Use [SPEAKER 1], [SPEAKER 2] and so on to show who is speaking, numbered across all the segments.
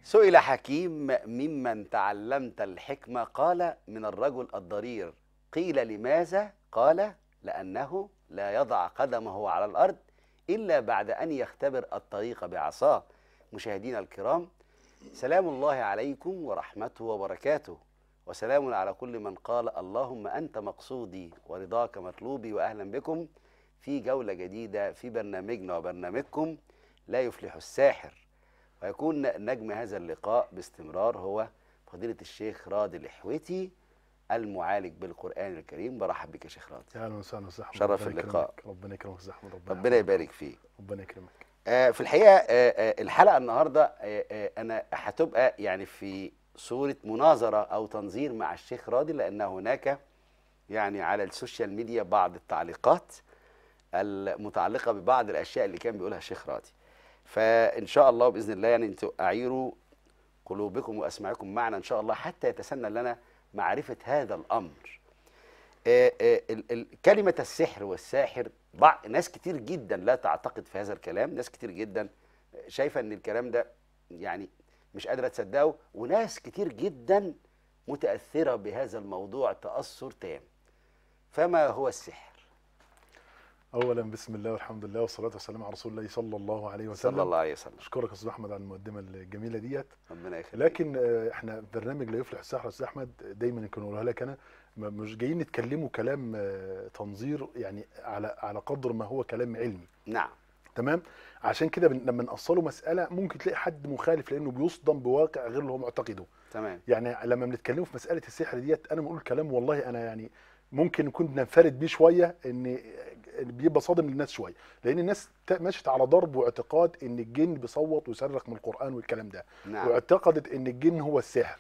[SPEAKER 1] سئل حكيم ممن تعلمت الحكمة قال من الرجل الضرير قيل لماذا قال لأنه لا يضع قدمه على الأرض إلا بعد أن يختبر الطريق بعصاه مشاهدينا الكرام سلام الله عليكم ورحمته وبركاته وسلام على كل من قال اللهم أنت مقصودي ورضاك مطلوبي وأهلا بكم في جولة جديدة في برنامجنا وبرنامجكم لا يفلح الساحر ويكون نجم هذا اللقاء باستمرار هو فضيلة الشيخ راضي الحويتي المعالج بالقرآن الكريم برحب بك يا شيخ راضي
[SPEAKER 2] اهلا وسهلا استاذ احمد
[SPEAKER 1] شرف
[SPEAKER 2] ربنا
[SPEAKER 1] اللقاء.
[SPEAKER 2] يكرمك. ربنا يكرمك استاذ احمد ربنا
[SPEAKER 1] ربنا يبارك فيك
[SPEAKER 2] ربنا يكرمك
[SPEAKER 1] آه، في الحقيقة آه، آه، الحلقة النهاردة آه، آه، أنا هتبقى يعني في صورة مناظرة أو تنظير مع الشيخ راضي لأن هناك يعني على السوشيال ميديا بعض التعليقات المتعلقة ببعض الأشياء اللي كان بيقولها الشيخ راضي فإن شاء الله بإذن الله يعني أنتوا أعيروا قلوبكم وأسماعكم معنا إن شاء الله حتى يتسنى لنا معرفة هذا الأمر آه، آه، ال- ال- كلمة السحر والساحر بعض ناس كتير جدا لا تعتقد في هذا الكلام ناس كتير جدا شايفة ان الكلام ده يعني مش قادرة تصدقه وناس كتير جدا متأثرة بهذا الموضوع تأثر تام فما هو السحر
[SPEAKER 2] اولا بسم الله والحمد لله والصلاه والسلام على رسول الله صلى الله عليه وسلم
[SPEAKER 1] صلى الله عليه وسلم
[SPEAKER 2] اشكرك يا استاذ احمد على المقدمه الجميله ديت
[SPEAKER 1] ربنا يخليك
[SPEAKER 2] لكن آه، احنا برنامج لا يفلح السحر يا استاذ احمد دايما يكون اقولها لك انا ما- مش جايين نتكلموا كلام آه، تنظير يعني على على قدر ما هو كلام علمي
[SPEAKER 1] نعم
[SPEAKER 2] تمام عشان كده بن- لما نأصله مساله ممكن تلاقي حد مخالف لانه بيصدم بواقع غير اللي هو معتقده
[SPEAKER 1] تمام
[SPEAKER 2] يعني لما بنتكلموا في مساله السحر ديت انا بقول كلام والله انا يعني ممكن نكون بننفرد بيه شويه ان بيبقى صادم للناس شويه لان الناس تا- مشت على ضرب واعتقاد ان الجن بيصوت ويصرخ من القران والكلام ده
[SPEAKER 1] نعم
[SPEAKER 2] واعتقدت ان الجن هو السحر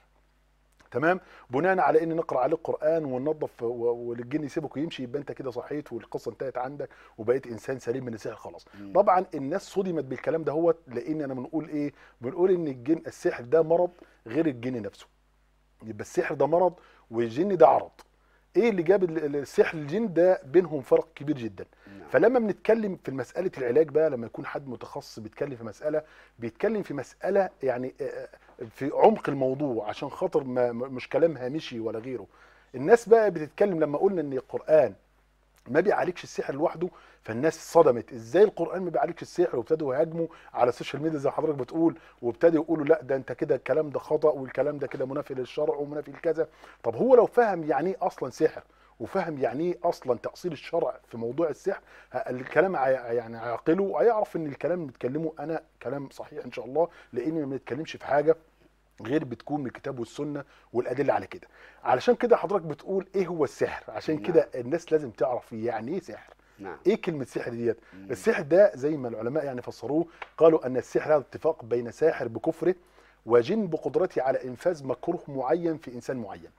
[SPEAKER 2] تمام بناء على ان نقرا عليه القران وننظف و- والجن يسيبك ويمشي يبقى انت كده صحيت والقصه انتهت عندك وبقيت انسان سليم من السحر خلاص
[SPEAKER 1] مم.
[SPEAKER 2] طبعا الناس صدمت بالكلام ده هو لان انا بنقول ايه بنقول ان الجن السحر ده مرض غير الجن نفسه يبقى السحر ده مرض والجن ده عرض ايه اللي جاب ال- ال- السحر الجن ده بينهم فرق كبير جدا
[SPEAKER 1] نعم.
[SPEAKER 2] فلما بنتكلم في مسألة العلاج بقى لما يكون حد متخصص بيتكلم في مسألة بيتكلم في مسألة يعني آه، في عمق الموضوع عشان خاطر ما م- مش كلام هامشي ولا غيره الناس بقى بتتكلم لما قلنا ان القرآن ما بيعالجش السحر لوحده فالناس صدمت ازاي القرآن ما بيعالجش السحر وابتدوا يهاجموا على السوشيال ميديا زي حضرتك بتقول وابتدوا يقولوا لا ده انت كده الكلام ده خطأ والكلام ده كده منافي للشرع ومنافي لكذا طب هو لو فهم يعني ايه اصلا سحر وفهم يعني ايه اصلا تأصيل الشرع في موضوع السحر ه- الكلام ع- يعني عاقله هيعرف ان الكلام اللي بتكلمه انا كلام صحيح ان شاء الله لاني ما بنتكلمش في حاجه غير بتكون من الكتاب والسنه والادله على كده علشان كده حضرتك بتقول ايه هو السحر عشان
[SPEAKER 1] نعم.
[SPEAKER 2] كده الناس لازم تعرف يعني ايه سحر
[SPEAKER 1] نعم
[SPEAKER 2] ايه كلمه سحر ديت
[SPEAKER 1] مم.
[SPEAKER 2] السحر ده زي ما العلماء يعني فسروه قالوا ان السحر هذا اتفاق بين ساحر بكفره وجن بقدرته على انفاذ مكروه معين في انسان معين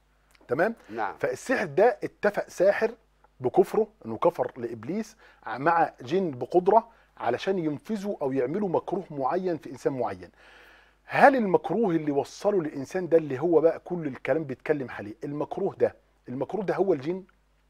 [SPEAKER 2] تمام
[SPEAKER 1] نعم
[SPEAKER 2] فالسحر ده اتفق ساحر بكفره انه كفر لابليس مع جن بقدره علشان ينفذوا او يعملوا مكروه معين في انسان معين هل المكروه اللي وصله للانسان ده اللي هو بقى كل الكلام بيتكلم عليه المكروه ده المكروه ده هو الجن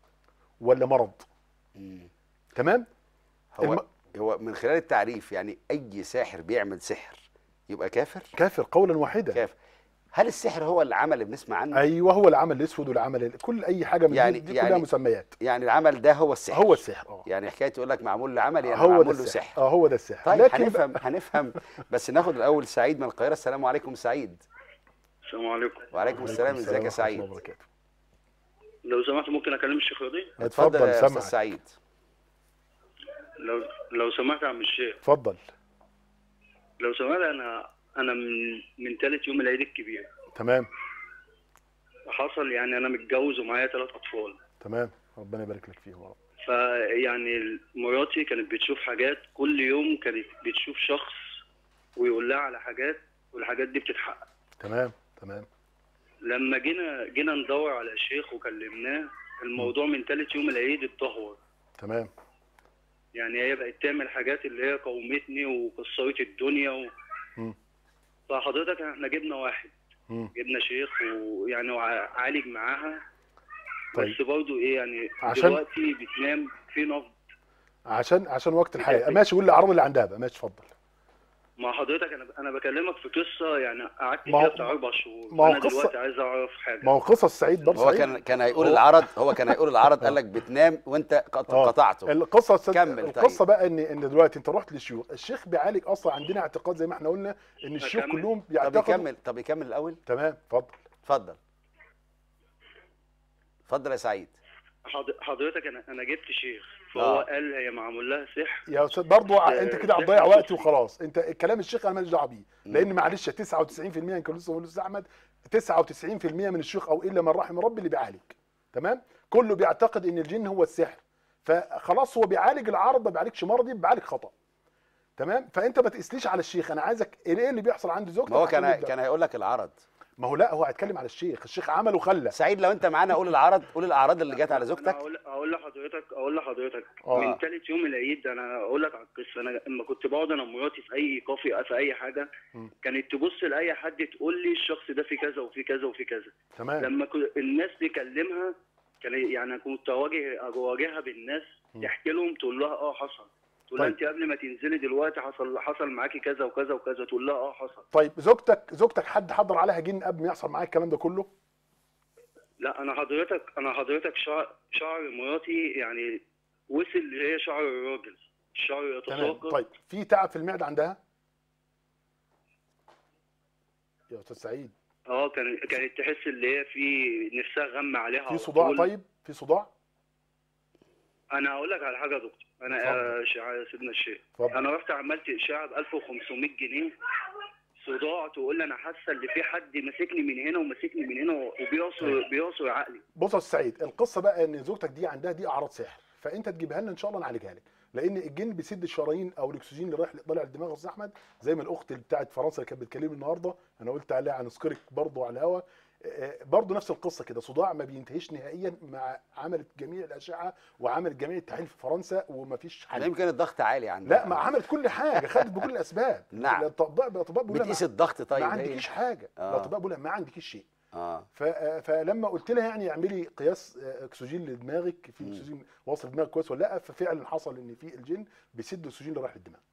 [SPEAKER 2] ولا مرض
[SPEAKER 1] مم.
[SPEAKER 2] تمام
[SPEAKER 1] هو
[SPEAKER 2] الم-
[SPEAKER 1] هو من خلال التعريف يعني أي ساحر بيعمل سحر يبقى كافر
[SPEAKER 2] كافر قولا واحدا
[SPEAKER 1] كافر هل السحر هو العمل اللي بنسمع عنه
[SPEAKER 2] ايوه هو العمل الاسود والعمل ال- كل اي حاجه من
[SPEAKER 1] يعني-
[SPEAKER 2] دي, دي
[SPEAKER 1] يعني-
[SPEAKER 2] كلها مسميات
[SPEAKER 1] يعني العمل ده هو السحر
[SPEAKER 2] هو السحر اه
[SPEAKER 1] يعني حكايه يقول لك معمول له عمل يعني
[SPEAKER 2] هو ده
[SPEAKER 1] معمول له
[SPEAKER 2] السحر
[SPEAKER 1] سحر
[SPEAKER 2] اه هو ده السحر
[SPEAKER 1] طيب
[SPEAKER 2] لكن
[SPEAKER 1] هنفهم هنفهم بس ناخد الاول سعيد من القاهره السلام عليكم سعيد
[SPEAKER 3] السلام عليكم
[SPEAKER 1] وعليكم السلام ازيك يا
[SPEAKER 2] ورحمة
[SPEAKER 1] سعيد
[SPEAKER 2] الله وبركاته.
[SPEAKER 3] لو سمحت ممكن اكلم الشيخ رضي
[SPEAKER 1] اتفضل يا استاذ
[SPEAKER 2] سامعك
[SPEAKER 1] سعيد
[SPEAKER 3] لو لو سمحت يا عم الشيخ
[SPEAKER 2] اتفضل
[SPEAKER 3] لو سمحت انا انا من من ثالث يوم العيد الكبير
[SPEAKER 2] تمام
[SPEAKER 3] حصل يعني انا متجوز ومعايا ثلاث اطفال
[SPEAKER 2] تمام ربنا يبارك لك فيهم يا رب
[SPEAKER 3] فيعني مراتي كانت بتشوف حاجات كل يوم كانت بتشوف شخص ويقول لها على حاجات والحاجات دي بتتحقق
[SPEAKER 2] تمام تمام
[SPEAKER 3] لما جينا جينا ندور على شيخ وكلمناه الموضوع من ثالث يوم العيد اتدهور
[SPEAKER 2] تمام
[SPEAKER 3] يعني هي بقت تعمل حاجات اللي هي قومتني وكسرت الدنيا و...
[SPEAKER 2] مم.
[SPEAKER 3] فحضرتك احنا جبنا واحد
[SPEAKER 2] مم.
[SPEAKER 3] جبنا شيخ ويعني وع- عالج معاها
[SPEAKER 2] طيب.
[SPEAKER 3] بس برضه ايه يعني
[SPEAKER 2] عشان-
[SPEAKER 3] دلوقتي بتنام في نبض
[SPEAKER 2] عشان عشان وقت الحلقه
[SPEAKER 3] بجد.
[SPEAKER 2] ماشي قول لي العرض اللي عندها بقى ماشي اتفضل
[SPEAKER 3] ما حضرتك انا انا بكلمك في قصه يعني قعدت
[SPEAKER 2] ما هو-
[SPEAKER 3] فيها بتاع اربع شهور
[SPEAKER 2] ما هو
[SPEAKER 3] انا
[SPEAKER 2] قصة-
[SPEAKER 3] دلوقتي عايز اعرف حاجه
[SPEAKER 2] ما هو قصص سعيد برضه
[SPEAKER 1] هو
[SPEAKER 2] سعيد
[SPEAKER 1] كان كان هيقول
[SPEAKER 2] هو-
[SPEAKER 1] العرض هو كان هيقول العرض قال لك بتنام وانت قط-
[SPEAKER 2] آه.
[SPEAKER 1] قطعته
[SPEAKER 2] القصه السد...
[SPEAKER 1] كمل
[SPEAKER 2] القصه
[SPEAKER 1] طيب.
[SPEAKER 2] بقى ان ان دلوقتي انت رحت للشيوخ الشيخ بيعالج اصلا عندنا اعتقاد زي ما احنا قلنا ان الشيوخ
[SPEAKER 3] أكمل؟
[SPEAKER 2] كلهم
[SPEAKER 1] طب
[SPEAKER 2] بيعتقدوا
[SPEAKER 1] يكمل طب يكمل الاول
[SPEAKER 2] تمام اتفضل
[SPEAKER 1] اتفضل اتفضل يا سعيد
[SPEAKER 3] حض- حضرتك انا انا جبت شيخ فهو
[SPEAKER 1] آه.
[SPEAKER 3] قال هي معمول لها سحر
[SPEAKER 2] يا استاذ برضه
[SPEAKER 3] آه،
[SPEAKER 2] انت كده
[SPEAKER 3] الشيخ
[SPEAKER 2] هتضيع وقت
[SPEAKER 3] نفسه.
[SPEAKER 2] وخلاص انت الكلام الشيخ انا ماليش دعوه بيه لان معلش 99% يمكن لسه بقول للاستاذ احمد 99% من الشيوخ او الا من رحم ربي اللي بيعالج تمام كله بيعتقد ان الجن هو السحر فخلاص هو بيعالج العرض ما بيعالجش مرضي بيعالج خطا تمام فانت ما تقيسليش على الشيخ انا عايزك ايه اللي بيحصل عند زوجتك
[SPEAKER 1] ما هو
[SPEAKER 2] عشان
[SPEAKER 1] كان
[SPEAKER 2] نبدأ.
[SPEAKER 1] كان هيقول لك العرض
[SPEAKER 2] ما هو لا هو هيتكلم على الشيخ الشيخ عمل وخلى
[SPEAKER 1] سعيد لو انت معانا قول العرض قول الاعراض اللي جت على
[SPEAKER 3] أنا
[SPEAKER 1] زوجتك
[SPEAKER 3] اقول اقول لحضرتك اقول لحضرتك
[SPEAKER 2] آه.
[SPEAKER 3] من ثالث يوم العيد انا اقول لك على القصه انا لما كنت بقعد انا ومراتي في اي كافي في اي حاجه
[SPEAKER 2] م.
[SPEAKER 3] كانت تبص لاي حد تقول لي الشخص ده في كذا وفي كذا وفي كذا
[SPEAKER 2] تمام
[SPEAKER 3] لما كو- الناس تكلمها كان يعني كنت اواجه اواجهها بالناس
[SPEAKER 2] م.
[SPEAKER 3] تحكي لهم تقول لها اه حصل تقول لها
[SPEAKER 2] طيب.
[SPEAKER 3] انت قبل ما تنزلي دلوقتي حصل حصل معاكي كذا وكذا وكذا تقول لها اه حصل
[SPEAKER 2] طيب زوجتك زوجتك حد حضر عليها جن قبل ما يحصل معاك الكلام ده كله
[SPEAKER 3] لا انا حضرتك انا حضرتك شعر شعر مراتي يعني وصل اللي هي شعر الراجل الشعر
[SPEAKER 2] تمام
[SPEAKER 3] يتساقط
[SPEAKER 2] طيب في تعب في المعده عندها يا استاذ سعيد
[SPEAKER 3] اه كان كانت تحس اللي هي في نفسها غم عليها
[SPEAKER 2] في
[SPEAKER 3] على
[SPEAKER 2] صداع
[SPEAKER 3] طول.
[SPEAKER 2] طيب في صداع
[SPEAKER 3] انا هقول لك على حاجه يا دكتور انا
[SPEAKER 2] اتفضل.
[SPEAKER 3] يا شيخ- يا سيدنا الشيخ
[SPEAKER 2] اتفضل
[SPEAKER 3] انا رحت عملت اشعه ب 1500 جنيه صداع تقول لي انا حاسه ان في حد ماسكني من هنا وماسكني من هنا وبيعصر بيعصر عقلي
[SPEAKER 2] بص يا استاذ سعيد القصه بقى ان زوجتك دي عندها دي اعراض سحر فانت تجيبها لنا ان شاء الله نعالجها لك لان الجن بيسد الشرايين او الاكسجين اللي رايح طالع الدماغ يا استاذ احمد زي ما الاخت اللي بتاعت فرنسا اللي كانت بتكلمني النهارده انا قلت عليها هنذكرك برضه على الهوا برضه نفس القصه كده صداع ما بينتهيش نهائيا مع عملت جميع الاشعه وعملت جميع التحاليل في فرنسا ومفيش حل
[SPEAKER 1] يمكن الضغط عالي عندها
[SPEAKER 2] لا ما عملت كل حاجه خدت بكل الاسباب
[SPEAKER 1] نعم.
[SPEAKER 2] الاطباء الاطباء بيقولوا لها
[SPEAKER 1] بتقيس الضغط
[SPEAKER 2] ما,
[SPEAKER 1] طيب
[SPEAKER 2] ما
[SPEAKER 1] هي؟
[SPEAKER 2] عندكيش حاجه
[SPEAKER 1] آه.
[SPEAKER 2] الاطباء بيقولوا لها ما عندكيش شيء
[SPEAKER 1] اه
[SPEAKER 2] ف- فلما قلت لها يعني اعملي قياس اكسجين لدماغك في
[SPEAKER 1] مم.
[SPEAKER 2] اكسجين واصل دماغك كويس ولا لا ففعلا حصل ان في الجن بيسد الاكسجين اللي رايح للدماغ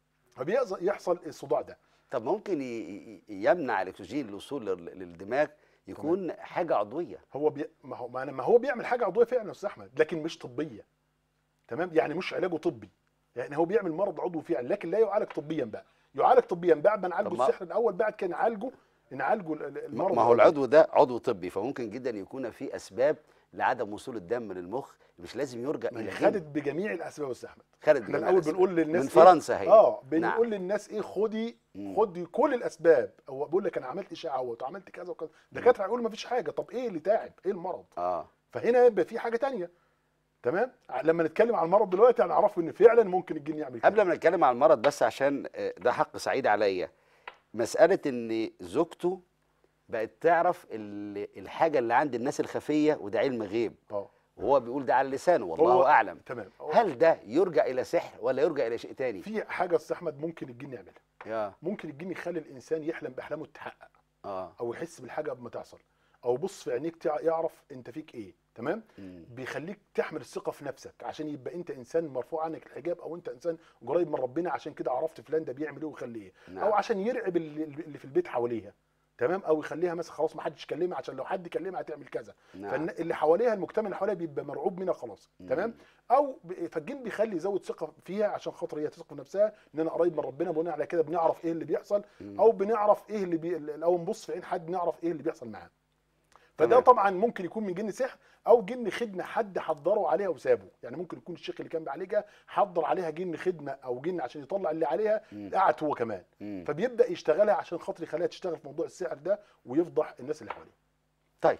[SPEAKER 2] فبيحصل الصداع ده
[SPEAKER 1] طب ممكن ي- ي- يمنع الاكسجين الوصول لل- للدماغ يكون حاجه عضويه
[SPEAKER 2] هو بي... ما هو ما, أنا- ما هو بيعمل حاجه عضويه فعلا يا استاذ احمد لكن مش طبيه تمام يعني مش علاجه طبي يعني هو بيعمل مرض عضوي فعلا لكن لا يعالج طبيا بقى يعالج طبيا بعد ما نعالجه
[SPEAKER 1] طب ما-
[SPEAKER 2] السحر الاول بعد كده نعالجه نعالجه ال- ال-
[SPEAKER 1] ما
[SPEAKER 2] المرض
[SPEAKER 1] ما هو
[SPEAKER 2] العضوي.
[SPEAKER 1] العضو ده عضو طبي فممكن جدا يكون في اسباب لعدم وصول الدم للمخ مش لازم يرجع
[SPEAKER 2] ما هي
[SPEAKER 1] الى
[SPEAKER 2] خدت
[SPEAKER 1] جن.
[SPEAKER 2] بجميع الاسباب يا استاذ احمد
[SPEAKER 1] خدت
[SPEAKER 2] احنا
[SPEAKER 1] بجميع
[SPEAKER 2] الاول
[SPEAKER 1] الأسباب.
[SPEAKER 2] بنقول للناس
[SPEAKER 1] من
[SPEAKER 2] إيه؟
[SPEAKER 1] فرنسا هي
[SPEAKER 2] اه بنقول
[SPEAKER 1] نعم.
[SPEAKER 2] للناس ايه خدي
[SPEAKER 1] مم.
[SPEAKER 2] خدي كل الاسباب هو بيقول لك انا عملت اشاعه اهوت وعملت كذا وكذا دكاتره هيقولوا ما فيش حاجه طب ايه اللي تعب ايه المرض
[SPEAKER 1] اه
[SPEAKER 2] فهنا يبقى في حاجه تانية تمام لما نتكلم عن المرض دلوقتي هنعرفه ان فعلا ممكن الجن يعمل كده
[SPEAKER 1] قبل ما نتكلم عن المرض بس عشان آه، ده حق سعيد عليا مساله ان زوجته بقت تعرف ال- الحاجه اللي عند الناس الخفيه وده علم غيب
[SPEAKER 2] اه
[SPEAKER 1] وهو بيقول ده على لسانه والله
[SPEAKER 2] هو-
[SPEAKER 1] اعلم
[SPEAKER 2] تمام
[SPEAKER 1] هل ده يرجع الى سحر ولا يرجع الى شيء تاني
[SPEAKER 2] في حاجه يا استاذ احمد ممكن الجن يعملها
[SPEAKER 1] يا
[SPEAKER 2] ممكن الجن يخلي الانسان يحلم باحلامه تتحقق
[SPEAKER 1] اه
[SPEAKER 2] او يحس بالحاجه قبل ما تحصل او يبص في عينيك تع- يعرف انت فيك ايه تمام
[SPEAKER 1] مم.
[SPEAKER 2] بيخليك تحمل الثقه في نفسك عشان يبقى انت انسان مرفوع عنك الحجاب او انت انسان قريب من ربنا عشان كده عرفت فلان ده بيعمل ايه ويخليه ايه
[SPEAKER 1] نعم.
[SPEAKER 2] او عشان يرعب اللي اللي في البيت حواليها تمام او يخليها مثلا خلاص ما حدش يكلمها عشان لو حد كلمها هتعمل كذا
[SPEAKER 1] نعم
[SPEAKER 2] فاللي حواليها المجتمع اللي حواليها بيبقى مرعوب منها خلاص
[SPEAKER 1] مم.
[SPEAKER 2] تمام او ب- فالجن بيخلي يزود ثقه فيها عشان خاطر هي تثق في نفسها ان انا قريب من ربنا بناء على كده بنعرف ايه اللي بيحصل
[SPEAKER 1] مم.
[SPEAKER 2] او بنعرف ايه اللي بي... او نبص في عين حد نعرف ايه اللي بيحصل معاه فده
[SPEAKER 1] تمام.
[SPEAKER 2] طبعا ممكن يكون من جن سحر او جن خدمه حد حضره عليها وسابه يعني ممكن يكون الشيخ اللي كان بيعالجها حضر عليها جن خدمه او جن عشان يطلع اللي عليها
[SPEAKER 1] مم.
[SPEAKER 2] قعد هو كمان
[SPEAKER 1] مم.
[SPEAKER 2] فبيبدا يشتغلها عشان خاطر يخليها تشتغل في موضوع السحر ده ويفضح الناس اللي حواليه
[SPEAKER 1] طيب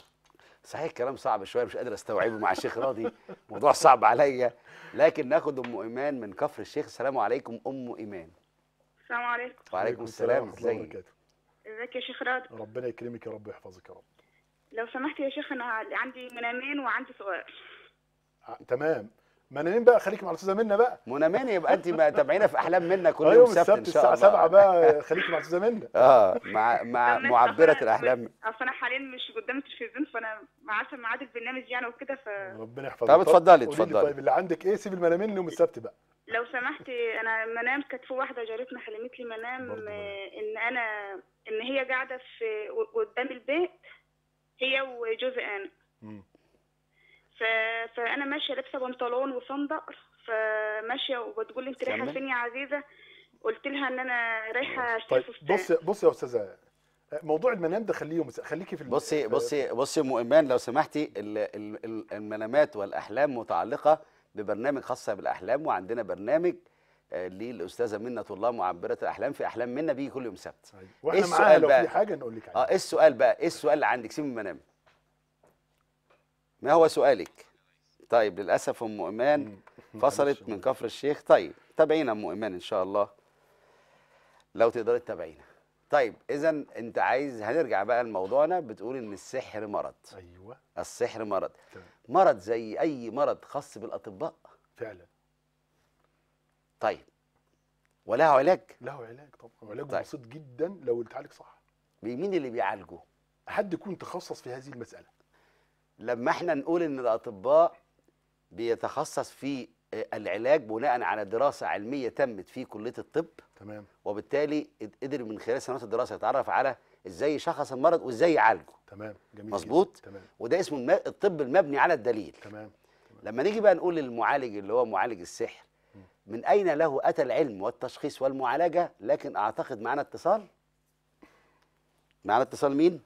[SPEAKER 1] صحيح الكلام صعب شويه مش قادر استوعبه مع الشيخ راضي موضوع صعب عليا لكن ناخد ام ايمان من كفر الشيخ السلام عليكم ام ايمان
[SPEAKER 4] السلام عليكم
[SPEAKER 1] وعليكم السلام
[SPEAKER 2] ورحمة الله
[SPEAKER 1] ازيك
[SPEAKER 2] وبركاته.
[SPEAKER 4] ازيك يا شيخ راضي
[SPEAKER 2] ربنا يكرمك يا رب ويحفظك يا رب
[SPEAKER 4] لو سمحت يا شيخ انا عندي منامين وعندي سؤال
[SPEAKER 2] ع- تمام منامين بقى خليكي مع الاستاذه منى بقى
[SPEAKER 1] منامين يبقى انت ما تابعينا في احلام منا كل
[SPEAKER 2] آه،
[SPEAKER 1] يوم سبت ان
[SPEAKER 2] السبت
[SPEAKER 1] شاء
[SPEAKER 2] الساعه
[SPEAKER 1] الله
[SPEAKER 2] 7 بقى خليكي مع الاستاذه منى
[SPEAKER 1] اه مع مع
[SPEAKER 4] طب ماشي،
[SPEAKER 1] معبره
[SPEAKER 4] أصل أنا-
[SPEAKER 1] الاحلام
[SPEAKER 4] اصل انا حاليا مش قدام التلفزيون فانا ما عارفه ميعاد البرنامج يعني وكده فلو
[SPEAKER 2] ربنا يحفظك
[SPEAKER 1] طب اتفضلي،
[SPEAKER 2] قولي لي
[SPEAKER 1] اتفضلي.
[SPEAKER 2] طيب اللي عندك ايه سيب المنامين يوم السبت بقى
[SPEAKER 4] سمحت انا منام كانت في واحده جارتنا حلمت لي منام
[SPEAKER 2] برضه
[SPEAKER 4] آه، ان انا ان هي قاعده في قدام البيت هي وجوزي انا
[SPEAKER 2] مم.
[SPEAKER 4] ف... فانا ماشيه لابسه بنطلون وصندق فماشيه وبتقول لي انت رايحه
[SPEAKER 1] كمل.
[SPEAKER 4] فين يا عزيزه قلت لها ان انا رايحه اشتري
[SPEAKER 2] طيب
[SPEAKER 4] فستان
[SPEAKER 2] بص بص يا استاذه موضوع المنام ده خليه يوم السبت. خليكي في ال-
[SPEAKER 1] بصي
[SPEAKER 2] في-
[SPEAKER 1] بصي بصي ام ايمان لو سمحتي ال- ال- ال- المنامات والاحلام متعلقه ببرنامج خاصه بالاحلام وعندنا برنامج آه، للاستاذه منة الله معبره الاحلام في احلام منا بيجي كل يوم سبت
[SPEAKER 2] أيوة. واحنا
[SPEAKER 1] إيه
[SPEAKER 2] معاها
[SPEAKER 1] السؤال
[SPEAKER 2] لو
[SPEAKER 1] بقى؟
[SPEAKER 2] في حاجه نقول لك
[SPEAKER 1] اه
[SPEAKER 2] عليها
[SPEAKER 1] ايه السؤال بقى ايه السؤال اللي عندك سيب المنام ما هو سؤالك طيب للاسف ام ايمان
[SPEAKER 2] مم.
[SPEAKER 1] فصلت
[SPEAKER 2] معلش.
[SPEAKER 1] من كفر الشيخ طيب تابعينا ام ايمان ان شاء الله لو تقدري تتابعينا طيب اذا انت عايز هنرجع بقى لموضوعنا بتقول ان السحر مرض
[SPEAKER 2] ايوه
[SPEAKER 1] السحر مرض
[SPEAKER 2] تمام.
[SPEAKER 1] مرض زي اي مرض خاص بالاطباء
[SPEAKER 2] فعلا
[SPEAKER 1] طيب وله علاج
[SPEAKER 2] له علاج طبعا وعلاجه
[SPEAKER 1] طيب.
[SPEAKER 2] بسيط جدا لو اتعالج صح
[SPEAKER 1] مين اللي بيعالجه
[SPEAKER 2] حد يكون تخصص في هذه المساله
[SPEAKER 1] لما احنا نقول ان الاطباء بيتخصص في آه، العلاج بناء على دراسه علميه تمت في كليه الطب
[SPEAKER 2] تمام
[SPEAKER 1] وبالتالي قدر من خلال سنوات الدراسه يتعرف على ازاي يشخص المرض وازاي يعالجه
[SPEAKER 2] تمام جميل
[SPEAKER 1] مظبوط؟
[SPEAKER 2] جداً. تمام
[SPEAKER 1] وده اسمه الم- الطب المبني على الدليل
[SPEAKER 2] تمام
[SPEAKER 1] لما نيجي بقى نقول للمعالج اللي هو معالج السحر من اين له اتى العلم والتشخيص والمعالجه لكن اعتقد معانا اتصال معانا اتصال مين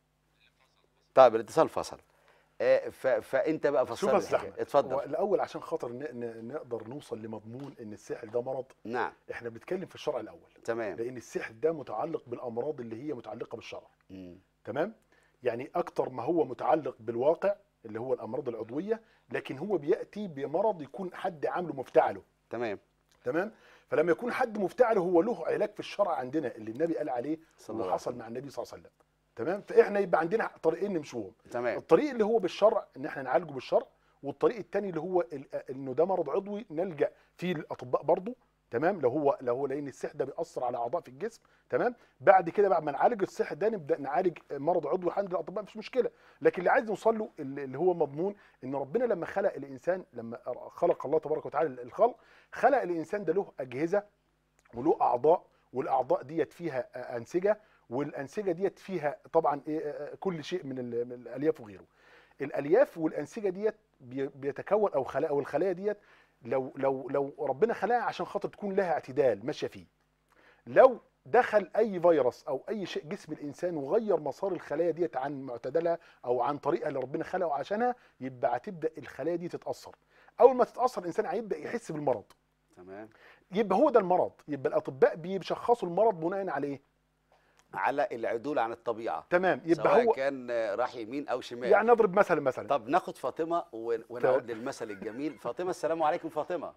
[SPEAKER 1] طيب الاتصال فصل آه، ف- فانت بقى فصل
[SPEAKER 2] شوف يا استاذ احمد هو
[SPEAKER 1] اتفضل
[SPEAKER 2] الاول عشان خاطر ن- ن- نقدر نوصل لمضمون ان السحر ده مرض
[SPEAKER 1] نعم
[SPEAKER 2] احنا بنتكلم في الشرع الاول
[SPEAKER 1] تمام
[SPEAKER 2] لان السحر ده متعلق بالامراض اللي هي متعلقه بالشرع
[SPEAKER 1] مم.
[SPEAKER 2] تمام يعني اكتر ما هو متعلق بالواقع اللي هو الامراض العضويه لكن هو بياتي بمرض يكون حد عامله مفتعله
[SPEAKER 1] تمام
[SPEAKER 2] تمام فلما يكون حد مفتعله هو له علاج في الشرع عندنا اللي النبي قال عليه
[SPEAKER 1] صلى الله عليه
[SPEAKER 2] وحصل مع النبي صلى الله عليه وسلم تمام فاحنا يبقى عندنا طريقين نمشوهم
[SPEAKER 1] تمام
[SPEAKER 2] الطريق اللي هو بالشرع ان احنا نعالجه بالشرع والطريق الثاني اللي هو ال- انه ده مرض عضوي نلجا فيه الاطباء برضه تمام لو هو لو هو لان السحر ده بيأثر على اعضاء في الجسم تمام بعد كده بعد ما نعالج السحر ده نبدا نعالج مرض عضوي عند الاطباء مفيش مشكله لكن اللي عايز نوصل له اللي اللي هو مضمون ان ربنا لما خلق الانسان لما خلق الله تبارك وتعالى الخلق خلق الانسان ده له اجهزه وله اعضاء والاعضاء ديت فيها آه، انسجه والانسجه ديت فيها طبعا إيه، آه، آه، كل شيء من ال- من الالياف وغيره الالياف والانسجه ديت بي- بيتكون او خلايا او الخلايا ديت لو لو لو ربنا خلقها عشان خاطر تكون لها اعتدال ماشيه فيه لو دخل اي فيروس او اي شيء جسم الانسان وغير مسار الخلايا ديت عن معتدلها او عن طريقها اللي ربنا خلقه عشانها يبقى هتبدا الخلايا دي تتاثر اول ما تتاثر الانسان هيبدا يحس بالمرض
[SPEAKER 1] تمام
[SPEAKER 2] يبقى هو ده المرض يبقى الاطباء بيشخصوا المرض بناء على ايه
[SPEAKER 1] على العدول عن الطبيعه
[SPEAKER 2] تمام يبقى
[SPEAKER 1] سواء
[SPEAKER 2] هو
[SPEAKER 1] كان آه، راح يمين او شمال
[SPEAKER 2] يعني نضرب مثلا مثلا
[SPEAKER 1] طب ناخد فاطمه ون- ونعود للمثل الجميل فاطمه السلام عليكم فاطمه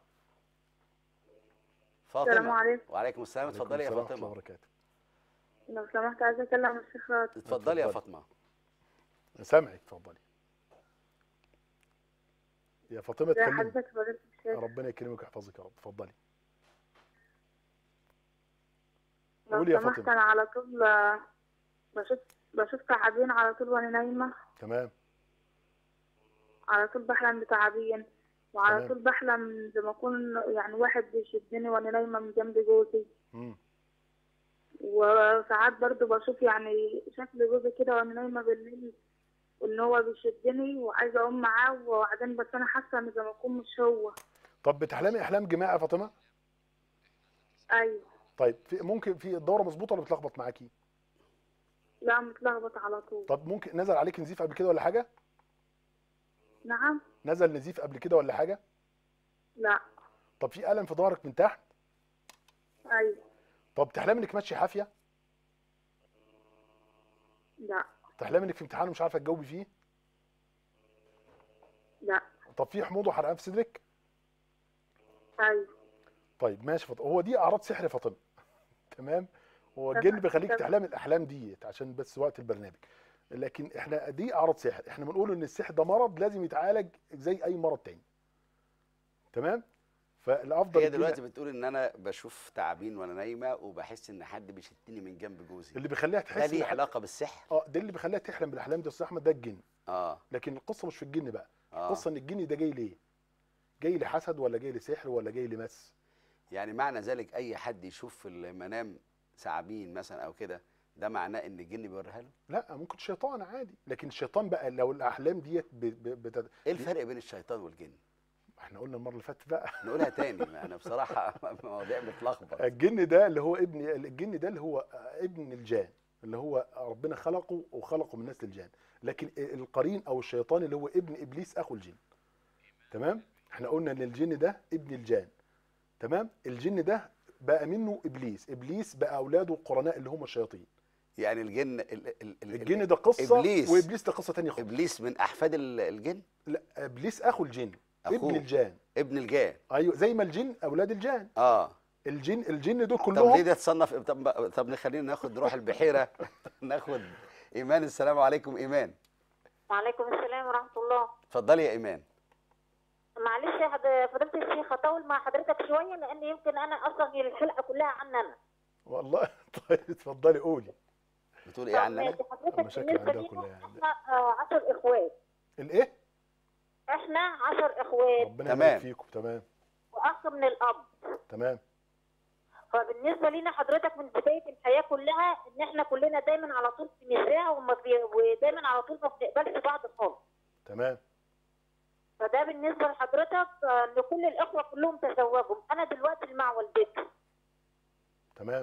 [SPEAKER 1] فاطمه
[SPEAKER 4] السلام عليكم
[SPEAKER 1] وعليكم السلام اتفضلي يا
[SPEAKER 2] عليكم السلام ورحمة الله
[SPEAKER 1] فاطمه
[SPEAKER 2] وبركاته
[SPEAKER 4] لو سمحت عايزه اكلم الشيخ راضي
[SPEAKER 1] اتفضلي يا
[SPEAKER 2] اتفضلي.
[SPEAKER 1] فاطمه
[SPEAKER 2] سامعك اتفضلي يا فاطمه
[SPEAKER 4] ازي
[SPEAKER 2] اتكلمي
[SPEAKER 4] حضرتك فضيلة الشيخ
[SPEAKER 2] ربنا يكرمك ويحفظك يا رب اتفضلي
[SPEAKER 4] لو
[SPEAKER 2] قولي يا
[SPEAKER 4] سمحت
[SPEAKER 2] فاطمة.
[SPEAKER 4] انا على طول آه، بشوف بشوف تعابين على طول وانا نايمه
[SPEAKER 2] تمام
[SPEAKER 4] على طول بحلم بتعابين وعلى
[SPEAKER 2] تمام.
[SPEAKER 4] طول بحلم زي ما اكون يعني واحد بيشدني وانا نايمه من جنب جوزي
[SPEAKER 2] مم.
[SPEAKER 4] وساعات برضو بشوف يعني شكل جوزي كده وانا نايمه بالليل ان هو بيشدني وعايزه اقوم معاه وبعدين بس انا حاسه ان زي ما اكون مش هو
[SPEAKER 2] طب بتحلمي احلام جماعي يا فاطمه
[SPEAKER 4] ايوه
[SPEAKER 2] طيب في ممكن في الدوره مظبوطه ولا بتلخبط معاكي
[SPEAKER 4] لا متلخبط على طول
[SPEAKER 2] طب ممكن نزل عليك نزيف قبل كده ولا حاجه
[SPEAKER 4] نعم
[SPEAKER 2] نزل نزيف قبل كده ولا حاجه
[SPEAKER 4] لا
[SPEAKER 2] طب في الم في ظهرك من تحت
[SPEAKER 4] ايوه
[SPEAKER 2] طب تحلمي انك ماشيه حافيه
[SPEAKER 4] لا
[SPEAKER 2] تحلمي انك في امتحان ومش عارفه تجاوبي فيه
[SPEAKER 4] لا
[SPEAKER 2] طب في حموضه وحرقان في صدرك
[SPEAKER 4] ايوه
[SPEAKER 2] طيب ماشي فاطمه هو دي اعراض سحر يا فاطمه تمام هو
[SPEAKER 4] تمام.
[SPEAKER 2] الجن بيخليك
[SPEAKER 4] تمام.
[SPEAKER 2] تحلم الاحلام ديت عشان بس وقت البرنامج لكن احنا دي اعراض سحر احنا بنقول ان السحر ده مرض لازم يتعالج زي اي مرض تاني تمام فالافضل
[SPEAKER 1] هي
[SPEAKER 2] الجن-
[SPEAKER 1] دلوقتي بتقول ان انا بشوف تعابين وانا نايمه وبحس ان حد بيشدني من جنب جوزي
[SPEAKER 2] اللي بيخليها
[SPEAKER 1] ده
[SPEAKER 2] تحس
[SPEAKER 1] ليه
[SPEAKER 2] إن حد-
[SPEAKER 1] علاقه بالسحر
[SPEAKER 2] اه ده اللي بيخليها تحلم بالاحلام دي يا استاذ احمد ده الجن
[SPEAKER 1] اه
[SPEAKER 2] لكن القصه مش في الجن بقى
[SPEAKER 1] اه
[SPEAKER 2] القصه ان الجن ده جاي ليه جاي لحسد ولا جاي لسحر ولا جاي لمس
[SPEAKER 1] يعني معنى ذلك اي حد يشوف في المنام ثعابين مثلا او كده ده معناه ان الجن بيوريها له
[SPEAKER 2] لا ممكن شيطان عادي لكن الشيطان بقى لو الاحلام ديت ب... ب... بت...
[SPEAKER 1] ايه الفرق بين الشيطان والجن
[SPEAKER 2] احنا قلنا المره اللي فاتت بقى
[SPEAKER 1] نقولها تاني ما انا بصراحه مواضيع بتلخبط
[SPEAKER 2] الجن ده اللي هو ابن الجن ده اللي هو ابن الجان اللي هو ربنا خلقه وخلقه من نسل الجان لكن القرين او الشيطان اللي هو ابن ابليس اخو الجن تمام احنا قلنا ان الجن ده ابن الجان تمام الجن ده بقى منه ابليس ابليس بقى اولاده القرناء اللي هم الشياطين
[SPEAKER 1] يعني الجن ال ال ال
[SPEAKER 2] الجن ده قصه
[SPEAKER 1] إبليس.
[SPEAKER 2] وابليس ده قصه تانية خالص
[SPEAKER 1] ابليس من احفاد ال- الجن
[SPEAKER 2] لا ابليس اخو الجن
[SPEAKER 1] أخوه.
[SPEAKER 2] ابن الجان
[SPEAKER 1] ابن الجان
[SPEAKER 2] ايوه زي ما الجن اولاد الجان
[SPEAKER 1] اه
[SPEAKER 2] الجن الجن دول
[SPEAKER 1] طب ليه
[SPEAKER 2] كلهم
[SPEAKER 1] ده تصنف طب طب نخلينا ناخد روح البحيره ناخد ايمان السلام عليكم ايمان
[SPEAKER 5] وعليكم السلام ورحمة الله
[SPEAKER 1] اتفضلي يا ايمان
[SPEAKER 5] معلش يا حد- فضيلة الشيخ هطول مع حضرتك شوية لأن يمكن أنا أصلا الحلقة كلها عني أنا
[SPEAKER 2] والله طيب اتفضلي قولي
[SPEAKER 1] بتقول ايه عننا
[SPEAKER 5] ماشي حضرتك
[SPEAKER 2] المشاكل
[SPEAKER 5] بالنسبة
[SPEAKER 2] عندها
[SPEAKER 5] لينا
[SPEAKER 2] كلها يعني.
[SPEAKER 5] إحنا آه، عشر إخوات
[SPEAKER 2] الايه
[SPEAKER 5] إحنا عشر إخوات
[SPEAKER 2] ربنا
[SPEAKER 1] تمام.
[SPEAKER 2] يبارك فيكم تمام
[SPEAKER 5] وأخ من الأب
[SPEAKER 2] تمام
[SPEAKER 5] فبالنسبة لينا حضرتك من بداية الحياة كلها إن إحنا كلنا دايما على طول في نزاع وما في ودايما على طول ما بنقبلش بعض خالص
[SPEAKER 2] تمام
[SPEAKER 5] فده بالنسبة لحضرتك آه، لكل الإخوة كلهم تزوجوا أنا دلوقتي اللي مع والدتي
[SPEAKER 2] تمام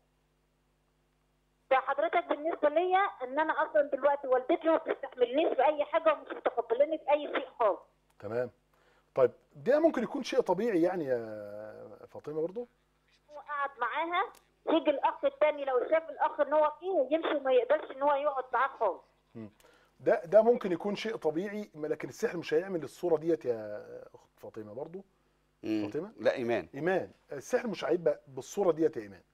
[SPEAKER 5] فحضرتك بالنسبه ليا ان انا اصلا دلوقتي والدتي ما بتستحملنيش في اي حاجه ومش متقبلاني في اي شيء خالص
[SPEAKER 2] تمام طيب ده ممكن يكون شيء طبيعي يعني يا فاطمه برضو
[SPEAKER 5] هو قاعد معاها يجي الاخ الثاني لو شاف الاخ ان هو فيه يمشي وما يقدرش ان هو يقعد معاه خالص
[SPEAKER 2] ده ده ممكن يكون شيء طبيعي ما لكن السحر مش هيعمل الصوره ديت يا اخت فاطمه برضو
[SPEAKER 1] مم.
[SPEAKER 2] فاطمة؟
[SPEAKER 1] لا ايمان
[SPEAKER 2] ايمان السحر مش هيبقى بالصوره ديت يا ايمان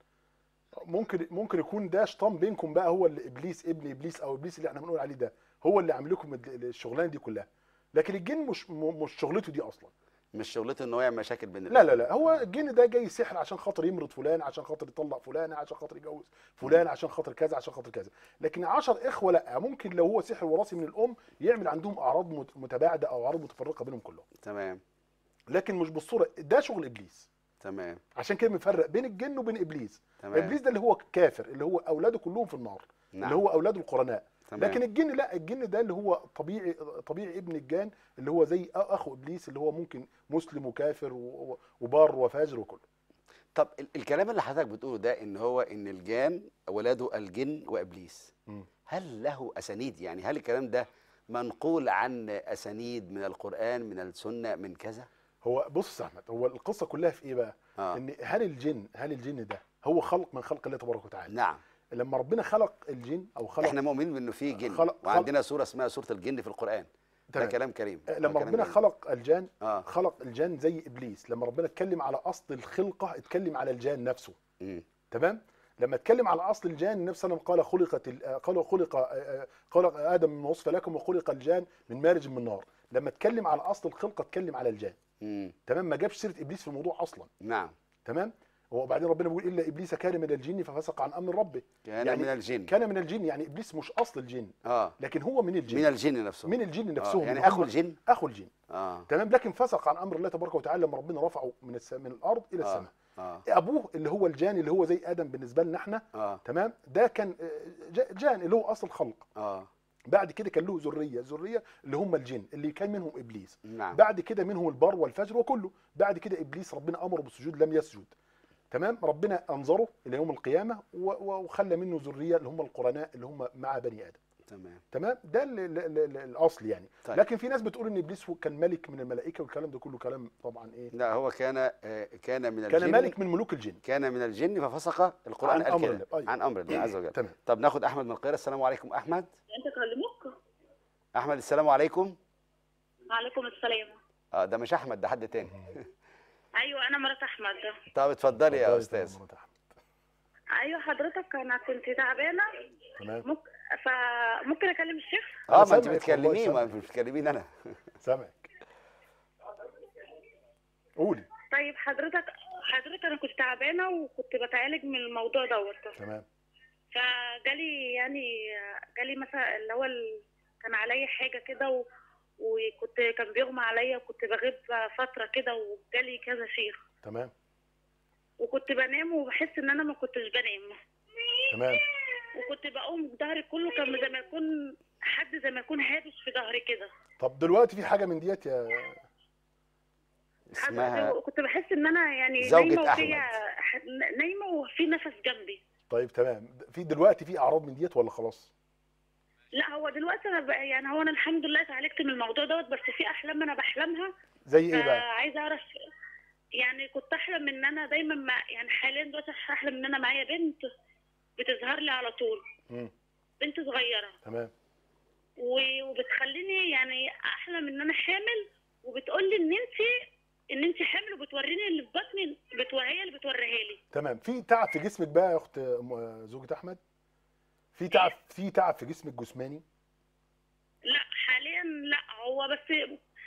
[SPEAKER 2] ممكن ممكن يكون ده شيطان بينكم بقى هو اللي ابليس ابن ابليس او ابليس اللي احنا بنقول عليه ده هو اللي عامل لكم ال- الشغلانه دي كلها لكن الجن مش م- مش شغلته دي اصلا
[SPEAKER 1] مش شغلته ان هو يعمل مشاكل بين
[SPEAKER 2] لا لا لا هو الجن ده جاي سحر عشان خاطر يمرض فلان عشان خاطر يطلق فلان عشان خاطر يجوز فلان عشان خاطر كذا عشان خاطر كذا لكن عشر اخوه لا ممكن لو هو سحر وراثي من الام يعمل عندهم اعراض مت- متباعده او اعراض متفرقه بينهم كلهم
[SPEAKER 1] تمام
[SPEAKER 2] لكن مش بالصوره ده شغل ابليس
[SPEAKER 1] تمام
[SPEAKER 2] عشان كده بنفرق بين الجن وبين ابليس
[SPEAKER 1] تمام
[SPEAKER 2] ابليس ده اللي هو كافر اللي هو اولاده كلهم في النار
[SPEAKER 1] نعم.
[SPEAKER 2] اللي هو اولاده القرناء
[SPEAKER 1] تمام.
[SPEAKER 2] لكن الجن لا الجن ده اللي هو طبيعي طبيعي ابن الجان اللي هو زي اخو ابليس اللي هو ممكن مسلم وكافر و- و- وبار وفاجر وكله
[SPEAKER 1] طب ال- الكلام اللي حضرتك بتقوله ده ان هو ان الجان ولاده الجن وابليس
[SPEAKER 2] مم.
[SPEAKER 1] هل له اسانيد يعني هل الكلام ده منقول عن اسانيد من القران من السنه من كذا
[SPEAKER 2] هو بص يا احمد هو القصه كلها في ايه بقى
[SPEAKER 1] اه
[SPEAKER 2] ان هل الجن هل الجن ده هو خلق من خلق الله تبارك وتعالى
[SPEAKER 1] نعم
[SPEAKER 2] لما ربنا خلق الجن او خلق
[SPEAKER 1] احنا مؤمنين بانه في جن
[SPEAKER 2] خلق-
[SPEAKER 1] وعندنا سوره اسمها سوره الجن في القران ده
[SPEAKER 2] تمام.
[SPEAKER 1] كلام كريم ده
[SPEAKER 2] لما
[SPEAKER 1] كلام
[SPEAKER 2] ربنا
[SPEAKER 1] جميل.
[SPEAKER 2] خلق الجان
[SPEAKER 1] اه
[SPEAKER 2] خلق الجان زي ابليس لما ربنا اتكلم على اصل الخلقه اتكلم على الجان نفسه
[SPEAKER 1] مم.
[SPEAKER 2] تمام لما اتكلم على اصل الجان النبي صلى الله عليه وسلم قال خلقت ال- قال خلق خلق ادم من وصف لكم وخلق الجان من مارج من نار لما اتكلم على اصل الخلقه اتكلم على الجان
[SPEAKER 1] مم.
[SPEAKER 2] تمام ما جابش سيره ابليس في الموضوع اصلا
[SPEAKER 1] نعم
[SPEAKER 2] تمام وبعدين ربنا بيقول الا ابليس كان من الجن ففسق عن امر ربه
[SPEAKER 1] كان
[SPEAKER 2] يعني
[SPEAKER 1] من الجن
[SPEAKER 2] كان من الجن يعني ابليس مش اصل الجن
[SPEAKER 1] اه
[SPEAKER 2] لكن هو من الجن
[SPEAKER 1] من الجن نفسه
[SPEAKER 2] من الجن
[SPEAKER 1] آه.
[SPEAKER 2] نفسهم
[SPEAKER 1] يعني
[SPEAKER 2] اللي
[SPEAKER 1] اخو
[SPEAKER 2] هم-
[SPEAKER 1] الجن
[SPEAKER 2] اخو الجن
[SPEAKER 1] اه
[SPEAKER 2] تمام لكن فسق عن امر الله تبارك وتعالى لما ربنا رفعه من الس... من الارض الى
[SPEAKER 1] آه.
[SPEAKER 2] السماء
[SPEAKER 1] اه
[SPEAKER 2] ابوه اللي هو الجان اللي هو زي ادم بالنسبه لنا احنا
[SPEAKER 1] اه
[SPEAKER 2] تمام ده كان آه، ج- جان اللي هو اصل الخلق
[SPEAKER 1] اه
[SPEAKER 2] بعد كده كان له ذريه ذريه اللي هم الجن اللي كان منهم ابليس
[SPEAKER 1] نعم
[SPEAKER 2] بعد كده منهم البر والفجر وكله بعد كده ابليس ربنا امره بالسجود لم يسجد تمام ربنا انظره الى يوم القيامه و- و- وخلى منه ذريه اللي هم القرناء اللي هم مع بني ادم
[SPEAKER 1] تمام
[SPEAKER 2] تمام ده ال- ال- ال- ال- الاصل يعني
[SPEAKER 1] طيب.
[SPEAKER 2] لكن في ناس بتقول ان ابليس هو كان ملك من الملائكه والكلام ده كله كلام طبعا ايه
[SPEAKER 1] لا هو كان آه، كان من
[SPEAKER 2] كان
[SPEAKER 1] الجن
[SPEAKER 2] ملك من ملوك الجن
[SPEAKER 1] كان من الجن ففسق القران
[SPEAKER 2] عن
[SPEAKER 1] قال
[SPEAKER 2] أمر
[SPEAKER 1] كده
[SPEAKER 2] الله. أيوة.
[SPEAKER 1] عن امر الله عز وجل
[SPEAKER 2] تمام
[SPEAKER 1] طب ناخد احمد من القاهره السلام عليكم احمد
[SPEAKER 4] انت كلموك
[SPEAKER 1] احمد السلام عليكم
[SPEAKER 4] وعليكم السلام
[SPEAKER 1] اه ده مش احمد ده حد تاني
[SPEAKER 4] ايوه انا مرات احمد
[SPEAKER 1] طب اتفضلي يا
[SPEAKER 2] اتفضلي
[SPEAKER 1] استاذ
[SPEAKER 2] مرات أحمد.
[SPEAKER 4] ايوه حضرتك انا كنت تعبانه
[SPEAKER 2] تمام
[SPEAKER 4] ممكن فممكن اكلم الشيخ
[SPEAKER 1] اه
[SPEAKER 2] أنا
[SPEAKER 1] ما انت
[SPEAKER 2] سامعك
[SPEAKER 1] بتكلميه
[SPEAKER 2] والله
[SPEAKER 1] ما
[SPEAKER 2] سامعك.
[SPEAKER 1] انت بتكلمين انا
[SPEAKER 2] سامعك قولي
[SPEAKER 4] طيب حضرتك حضرتك انا كنت تعبانه وكنت بتعالج من الموضوع دوت
[SPEAKER 2] تمام
[SPEAKER 4] فجالي يعني جالي مثلا اللي هو ال- كان عليا حاجه كده و... وكنت كان بيغمى عليا وكنت بغيب فتره كده وجالي كذا شيخ
[SPEAKER 2] تمام
[SPEAKER 4] وكنت بنام وبحس ان انا ما كنتش بنام
[SPEAKER 2] تمام
[SPEAKER 4] وكنت بقوم ظهري كله كان زي ما يكون حد زي ما يكون هابس في ظهري كده
[SPEAKER 2] طب دلوقتي في حاجه من ديت يا
[SPEAKER 1] اسمها
[SPEAKER 4] كنت بحس ان انا يعني
[SPEAKER 1] زوجة
[SPEAKER 4] نايمه
[SPEAKER 1] أحمد.
[SPEAKER 4] وفيا ح- نايمه وفي نفس جنبي
[SPEAKER 2] طيب تمام في دلوقتي في اعراض من ديت ولا خلاص
[SPEAKER 4] لا هو دلوقتي انا بقى يعني هو انا الحمد لله اتعالجت من الموضوع دوت بس في احلام انا بحلمها
[SPEAKER 2] زي ايه بقى
[SPEAKER 4] فعايزه اعرف يعني كنت احلم ان انا دايما مع يعني حاليا دلوقتي احلم ان انا معايا بنت بتظهر لي على طول
[SPEAKER 2] مم.
[SPEAKER 4] بنت صغيره
[SPEAKER 2] تمام
[SPEAKER 4] و- وبتخليني يعني احلم ان انا حامل وبتقول لي ان انت ان انت حامل وبتوريني اللي في بطني بتو- هي اللي بتوريها لي
[SPEAKER 2] تمام في تعب في جسمك بقى يا اخت م- زوجة احمد في تعب في تعب في جسمك جسماني
[SPEAKER 4] لا حاليا لا هو بس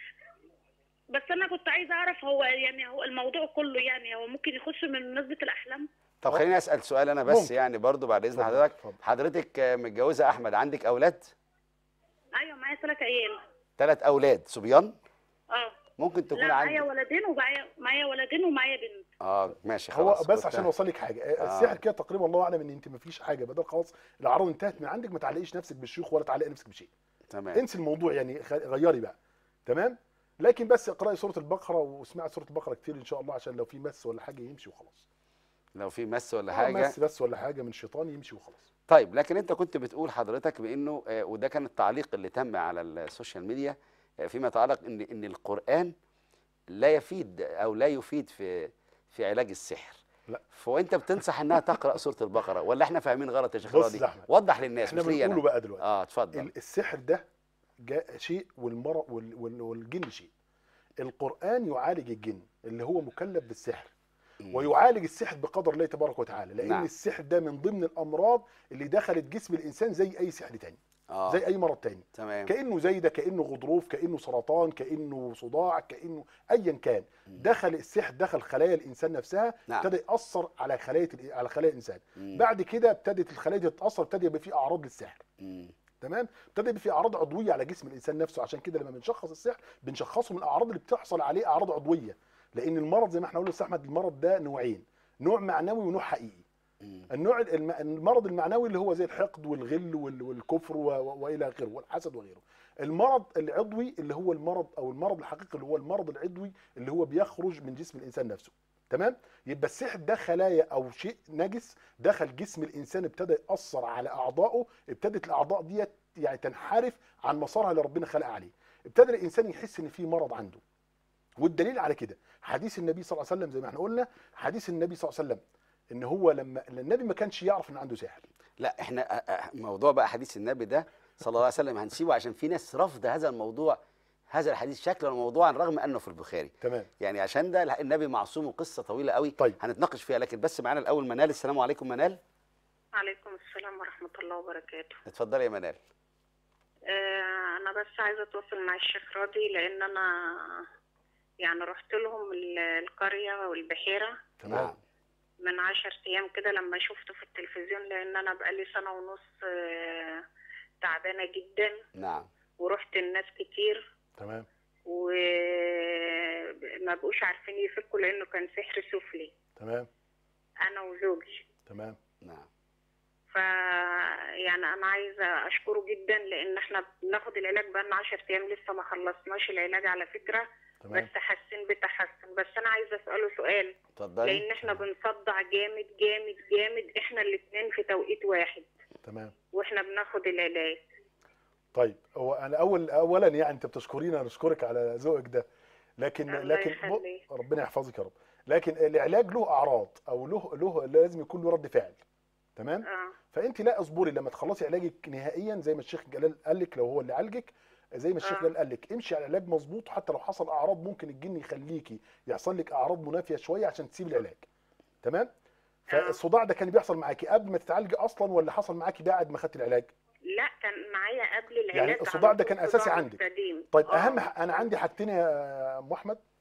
[SPEAKER 4] بس انا كنت عايزه اعرف هو يعني هو الموضوع كله يعني هو ممكن يخش من نسبه الاحلام
[SPEAKER 1] طب خليني اسال سؤال انا بس
[SPEAKER 2] ممكن.
[SPEAKER 1] يعني برضو بعد اذن
[SPEAKER 2] اتفضل،
[SPEAKER 1] حضرتك
[SPEAKER 2] اتفضل.
[SPEAKER 1] حضرتك آه، متجوزه احمد عندك اولاد
[SPEAKER 4] ايوه معايا ثلاث عيال
[SPEAKER 1] ثلاث اولاد صبيان
[SPEAKER 4] اه
[SPEAKER 1] ممكن تكون
[SPEAKER 4] لا معايا
[SPEAKER 1] عندك
[SPEAKER 4] ولدين ومعايا معايا ولدين ومعايا بنت
[SPEAKER 1] اه ماشي
[SPEAKER 2] هو
[SPEAKER 1] خلاص
[SPEAKER 2] بس
[SPEAKER 1] كنت-
[SPEAKER 2] عشان اوصل لك حاجه
[SPEAKER 1] آه.
[SPEAKER 2] السحر كده تقريبا الله اعلم ان انت ما فيش حاجه بدل خلاص الاعراض انتهت من عندك ما تعلقيش نفسك بالشيوخ ولا تعلقي نفسك بشيء
[SPEAKER 1] تمام
[SPEAKER 2] انسي الموضوع يعني خ- غيري بقى تمام لكن بس اقراي سوره البقره واسمعي سوره البقره كتير ان شاء الله عشان لو في مس ولا حاجه يمشي وخلاص
[SPEAKER 1] لو في مس ولا
[SPEAKER 2] آه،
[SPEAKER 1] حاجه
[SPEAKER 2] مس بس ولا حاجه من شيطان يمشي وخلاص
[SPEAKER 1] طيب لكن انت كنت بتقول حضرتك بانه آه، وده كان التعليق اللي تم على السوشيال ميديا آه، فيما يتعلق ان ان القران لا يفيد او لا يفيد في في علاج السحر
[SPEAKER 2] لا.
[SPEAKER 1] فانت بتنصح انها تقرا سوره البقره ولا احنا فاهمين غلط يا شيخ
[SPEAKER 2] بص
[SPEAKER 1] راضي
[SPEAKER 2] يا أحمد،
[SPEAKER 1] وضح للناس
[SPEAKER 2] احنا
[SPEAKER 1] مش ليا
[SPEAKER 2] بنقوله
[SPEAKER 1] انا
[SPEAKER 2] بقى دلوقتي
[SPEAKER 1] اه اتفضل
[SPEAKER 2] ال- السحر ده جاء شيء والمرض وال- وال- والجن شيء القرآن يعالج الجن اللي هو مكلف بالسحر
[SPEAKER 1] مم.
[SPEAKER 2] ويعالج السحر بقدر الله تبارك وتعالى لأن
[SPEAKER 1] نعم.
[SPEAKER 2] السحر ده من ضمن الأمراض اللي دخلت جسم الإنسان زي أي سحر تاني
[SPEAKER 1] اه
[SPEAKER 2] زي أي مرض تاني
[SPEAKER 1] تمام
[SPEAKER 2] كأنه زي ده كأنه غضروف كأنه سرطان كأنه صداع كأنه أيا كان دخل السحر دخل خلايا الإنسان نفسها
[SPEAKER 1] نعم.
[SPEAKER 2] ابتدى يأثر على خلايا ال- على خلايا الإنسان
[SPEAKER 1] مم.
[SPEAKER 2] بعد كده ابتدت الخلايا دي تتأثر ابتدى يبقى في أعراض للسحر
[SPEAKER 1] مم.
[SPEAKER 2] تمام ابتدى يبقى في اعراض عضويه على جسم الانسان نفسه عشان كده لما بنشخص السحر بنشخصه من الاعراض اللي بتحصل عليه اعراض عضويه لان المرض زي ما احنا قلنا يا استاذ احمد المرض ده نوعين نوع معنوي ونوع حقيقي
[SPEAKER 1] مم.
[SPEAKER 2] النوع الم- المرض المعنوي اللي هو زي الحقد والغل وال- والكفر و- و- والى اخره والحسد وغيره المرض العضوي اللي هو المرض او المرض الحقيقي اللي هو المرض العضوي اللي هو بيخرج من جسم الانسان نفسه تمام يبقى السحر ده خلايا او شيء نجس دخل جسم الانسان ابتدى ياثر على اعضائه ابتدت الاعضاء ديت يعني تنحرف عن مسارها اللي ربنا خلق عليه ابتدى الانسان يحس ان في مرض عنده والدليل على كده حديث النبي صلى الله عليه وسلم زي ما احنا قلنا حديث النبي صلى الله عليه وسلم ان هو لما النبي ما كانش يعرف ان عنده سحر
[SPEAKER 1] لا احنا آه، آه، موضوع بقى حديث النبي ده صلى الله عليه وسلم هنسيبه عشان في ناس رافضه هذا الموضوع هذا الحديث شكلا وموضوعا رغم انه في البخاري
[SPEAKER 2] تمام
[SPEAKER 1] يعني عشان ده النبي معصوم وقصه طويله قوي
[SPEAKER 2] طيب.
[SPEAKER 1] هنتناقش فيها لكن بس معانا الاول منال السلام عليكم منال
[SPEAKER 4] عليكم السلام ورحمه الله وبركاته
[SPEAKER 1] اتفضلي يا منال
[SPEAKER 4] آه، انا بس عايزه اتواصل مع الشيخ راضي لان انا يعني رحت لهم ال- القريه والبحيره
[SPEAKER 2] تمام
[SPEAKER 1] نعم
[SPEAKER 4] من عشر ايام كده لما شفته في التلفزيون لان انا بقالي سنه ونص آه، تعبانه جدا
[SPEAKER 1] نعم
[SPEAKER 4] ورحت الناس كتير
[SPEAKER 2] تمام
[SPEAKER 4] وما بقوش عارفين يفكوا لانه كان سحر سفلي
[SPEAKER 2] تمام
[SPEAKER 4] انا وزوجي
[SPEAKER 2] تمام
[SPEAKER 1] نعم
[SPEAKER 4] ف يعني انا عايزه اشكره جدا لان احنا بناخد العلاج بقالنا 10 ايام لسه ما خلصناش العلاج على فكره
[SPEAKER 2] تمام
[SPEAKER 4] بس حاسين بتحسن بس انا عايزه اساله سؤال
[SPEAKER 1] اتفضلي
[SPEAKER 4] لان احنا بنصدع جامد جامد جامد احنا الاثنين في توقيت واحد
[SPEAKER 2] تمام
[SPEAKER 4] واحنا بناخد العلاج
[SPEAKER 2] طيب هو انا اول اولا يعني انت بتشكرينا نشكرك على ذوقك ده لكن
[SPEAKER 4] الله
[SPEAKER 2] لكن
[SPEAKER 4] يخليك.
[SPEAKER 2] ب- ربنا يحفظك يا رب لكن العلاج له اعراض او له له لازم يكون له رد فعل تمام
[SPEAKER 4] اه
[SPEAKER 2] فانت لا اصبري لما تخلصي علاجك نهائيا زي ما الشيخ جلال قال لك لو هو اللي عالجك زي ما الشيخ
[SPEAKER 4] آه.
[SPEAKER 2] جلال قال لك امشي على العلاج مظبوط حتى لو حصل اعراض ممكن الجن يخليكي يحصل لك اعراض منافيه شويه عشان تسيب العلاج تمام فالصداع ده كان بيحصل معاكي قبل ما تتعالجي اصلا ولا حصل معاكي بعد ما خدت العلاج
[SPEAKER 4] لا كان معايا قبل العلاج
[SPEAKER 2] يعني
[SPEAKER 4] على
[SPEAKER 2] الصداع ده
[SPEAKER 4] طول
[SPEAKER 2] كان أساسي
[SPEAKER 4] صداع
[SPEAKER 2] عندك.
[SPEAKER 4] مستديم.
[SPEAKER 2] طيب
[SPEAKER 4] آه.
[SPEAKER 2] اهم ح- انا عندي حاجتين يا ام احمد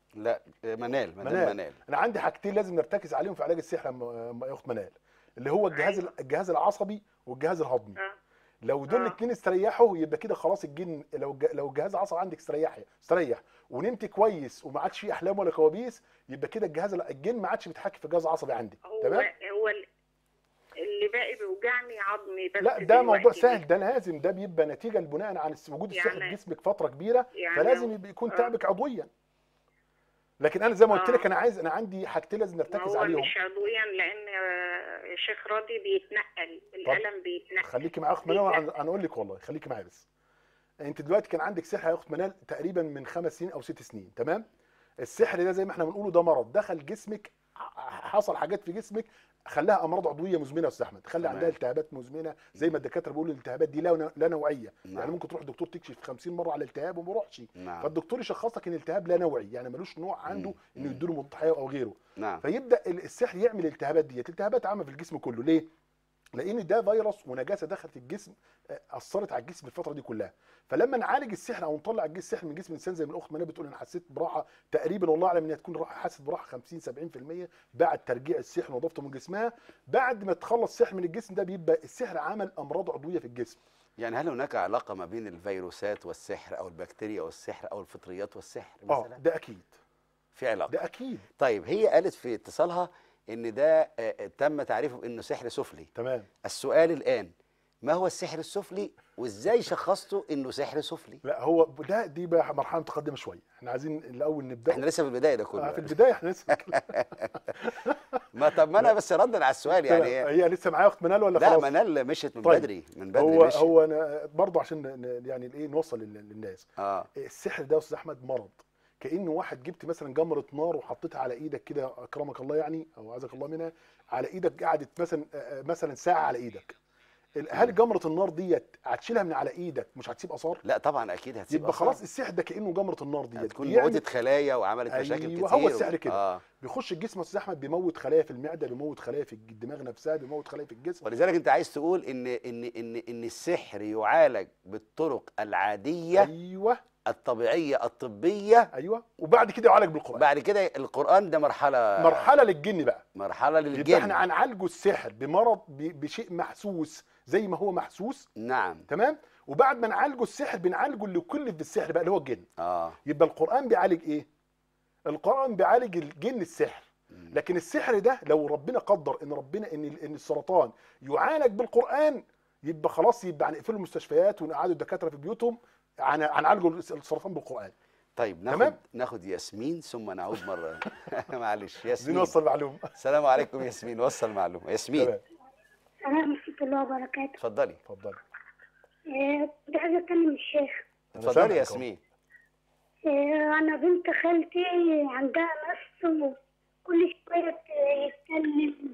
[SPEAKER 1] لا منال منال
[SPEAKER 2] منال.
[SPEAKER 1] منال
[SPEAKER 2] انا عندي حاجتين لازم نرتكز عليهم في علاج السحر يا م- يا اخت منال اللي هو الجهاز
[SPEAKER 4] أيوة.
[SPEAKER 2] الجهاز العصبي والجهاز الهضمي
[SPEAKER 4] اه
[SPEAKER 2] لو دول
[SPEAKER 4] آه.
[SPEAKER 2] الاثنين استريحوا يبقى كده خلاص الجن لو الج- لو الجهاز العصبي عندك استريح استريح ونمت كويس وما عادش فيه احلام ولا كوابيس يبقى كده الجهاز الجن ما عادش بيتحكم في الجهاز العصبي عندك
[SPEAKER 4] هو
[SPEAKER 2] تمام
[SPEAKER 4] هو ال- اللي باقي بيوجعني عظمي بس
[SPEAKER 2] لا ده موضوع
[SPEAKER 4] دلوقتي
[SPEAKER 2] سهل ده لازم ده بيبقى نتيجه بناء عن الس- وجود السحر في
[SPEAKER 4] يعني-
[SPEAKER 2] جسمك فتره كبيره
[SPEAKER 4] يعني
[SPEAKER 2] فلازم يبقى يكون
[SPEAKER 4] آه.
[SPEAKER 2] تعبك عضويا لكن انا زي ما قلت
[SPEAKER 4] آه.
[SPEAKER 2] لك انا عايز انا عندي حاجتين لازم
[SPEAKER 4] ما
[SPEAKER 2] نرتكز
[SPEAKER 4] هو
[SPEAKER 2] عليهم
[SPEAKER 4] مش عضويا لان آه، الشيخ راضي بيتنقل الالم بيتنقل
[SPEAKER 2] خليكي معايا يا اخت منال انا أنا اقول لك والله خليكي معايا بس انت دلوقتي كان عندك سحر يا اخت منال تقريبا من خمس سنين او ست سنين تمام السحر ده زي ما احنا بنقوله ده مرض دخل جسمك ح- حصل حاجات في جسمك خلاها امراض عضويه مزمنه يا استاذ احمد خلى
[SPEAKER 1] تمام.
[SPEAKER 2] عندها التهابات مزمنه زي ما الدكاتره بيقولوا الالتهابات دي لا لا نوعيه
[SPEAKER 1] نعم.
[SPEAKER 2] يعني ممكن تروح دكتور تكشف 50 مره على الالتهاب وما يروحش
[SPEAKER 1] نعم
[SPEAKER 2] فالدكتور يشخص لك ان الالتهاب لا نوعي يعني ملوش نوع عنده
[SPEAKER 1] مم.
[SPEAKER 2] انه
[SPEAKER 1] مم.
[SPEAKER 2] يديله مضاد حيوي او غيره
[SPEAKER 1] نعم
[SPEAKER 2] فيبدا ال- السحر يعمل الالتهابات ديت التهابات عامه في الجسم كله ليه لان ده فيروس ونجاسه دخلت الجسم آه، اثرت على الجسم الفتره دي كلها فلما نعالج السحر او نطلع الجسم السحر من جسم الانسان زي ما الاخت منى بتقول انا حسيت براحه تقريبا والله اعلم انها تكون راحه حاسه براحه 50 70% بعد ترجيع السحر ونظافته من جسمها بعد ما تخلص السحر من الجسم ده بيبقى السحر عمل امراض عضويه في الجسم
[SPEAKER 1] يعني هل هناك علاقه ما بين الفيروسات والسحر او البكتيريا والسحر او الفطريات والسحر
[SPEAKER 2] اه
[SPEAKER 1] مثلا
[SPEAKER 2] ده اكيد
[SPEAKER 1] في علاقه
[SPEAKER 2] ده اكيد
[SPEAKER 1] طيب هي قالت في اتصالها ان ده آه، آه، تم تعريفه بانه سحر سفلي
[SPEAKER 2] تمام
[SPEAKER 1] السؤال الان ما هو السحر السفلي وازاي شخصته انه سحر سفلي
[SPEAKER 2] لا هو ده دي بقى مرحله متقدمه شويه احنا عايزين الاول نبدا
[SPEAKER 1] احنا لسه في البدايه ده
[SPEAKER 2] آه،
[SPEAKER 1] كله
[SPEAKER 2] في البدايه احنا لسه
[SPEAKER 1] ما طب ما انا بس ردا على السؤال يعني
[SPEAKER 2] هي لسه معايا اخت منال ولا
[SPEAKER 1] لا
[SPEAKER 2] خلاص
[SPEAKER 1] منال مشيت من
[SPEAKER 2] طيب.
[SPEAKER 1] بدري من بدري
[SPEAKER 2] هو
[SPEAKER 1] مشيت
[SPEAKER 2] هو انا برضه عشان ن- يعني ايه نوصل لل- للناس
[SPEAKER 1] اه
[SPEAKER 2] السحر ده يا استاذ احمد مرض كانه واحد جبت مثلا جمره نار وحطيتها على ايدك كده اكرمك الله يعني او عزك الله منها على ايدك قعدت مثلا آه، مثلا ساعه على ايدك ال- هل جمره النار ديت هتشيلها من على ايدك مش هتسيب اثار
[SPEAKER 1] لا طبعا اكيد هتسيب
[SPEAKER 2] يبقى
[SPEAKER 1] أثار.
[SPEAKER 2] خلاص السحر ده كانه جمره النار ديت
[SPEAKER 1] هتكون
[SPEAKER 2] بيعمل-
[SPEAKER 1] موتت خلايا وعملت مشاكل
[SPEAKER 2] أيوة،
[SPEAKER 1] كتير
[SPEAKER 2] هو السحر كده.
[SPEAKER 1] اه
[SPEAKER 2] بيخش الجسم يا استاذ احمد بيموت خلايا في المعده بيموت خلايا في الدماغ نفسها بيموت خلايا في الجسم
[SPEAKER 1] ولذلك انت عايز تقول ان ان ان ان السحر يعالج بالطرق العاديه
[SPEAKER 2] ايوه
[SPEAKER 1] الطبيعيه الطبيه
[SPEAKER 2] ايوه وبعد كده يعالج بالقران
[SPEAKER 1] بعد كده القران ده مرحله
[SPEAKER 2] مرحله للجن بقى
[SPEAKER 1] مرحله
[SPEAKER 2] يبقى
[SPEAKER 1] للجن
[SPEAKER 2] احنا هنعالجه السحر بمرض ب- بشيء محسوس زي ما هو محسوس
[SPEAKER 1] نعم
[SPEAKER 2] تمام وبعد ما نعالجه السحر بنعالجه اللي كل بالسحر بقى اللي هو الجن
[SPEAKER 1] اه
[SPEAKER 2] يبقى القران بيعالج ايه القران بيعالج الجن السحر
[SPEAKER 1] مم.
[SPEAKER 2] لكن السحر ده لو ربنا قدر ان ربنا ان ان السرطان يعالج بالقران يبقى خلاص يبقى هنقفل المستشفيات ونقعدوا الدكاتره في بيوتهم هن- هنعالجوا السرطان بالقران
[SPEAKER 1] طيب ناخد
[SPEAKER 2] تمام؟
[SPEAKER 1] ناخد ياسمين ثم نعود مره معلش
[SPEAKER 2] عايزين
[SPEAKER 1] ياسمين
[SPEAKER 2] نوصل معلومه
[SPEAKER 1] السلام عليكم ياسمين وصل معلومه ياسمين
[SPEAKER 2] تمام
[SPEAKER 6] السلام ورحمة الله وبركاته
[SPEAKER 1] اتفضلي
[SPEAKER 2] اتفضل
[SPEAKER 6] آه، كنت عايزة أكلم الشيخ
[SPEAKER 2] أنا
[SPEAKER 1] اتفضلي
[SPEAKER 2] سامعك أهو.
[SPEAKER 1] ياسمين
[SPEAKER 6] آه، أنا بنت خالتي عندها نفس وكل شوية يتكلم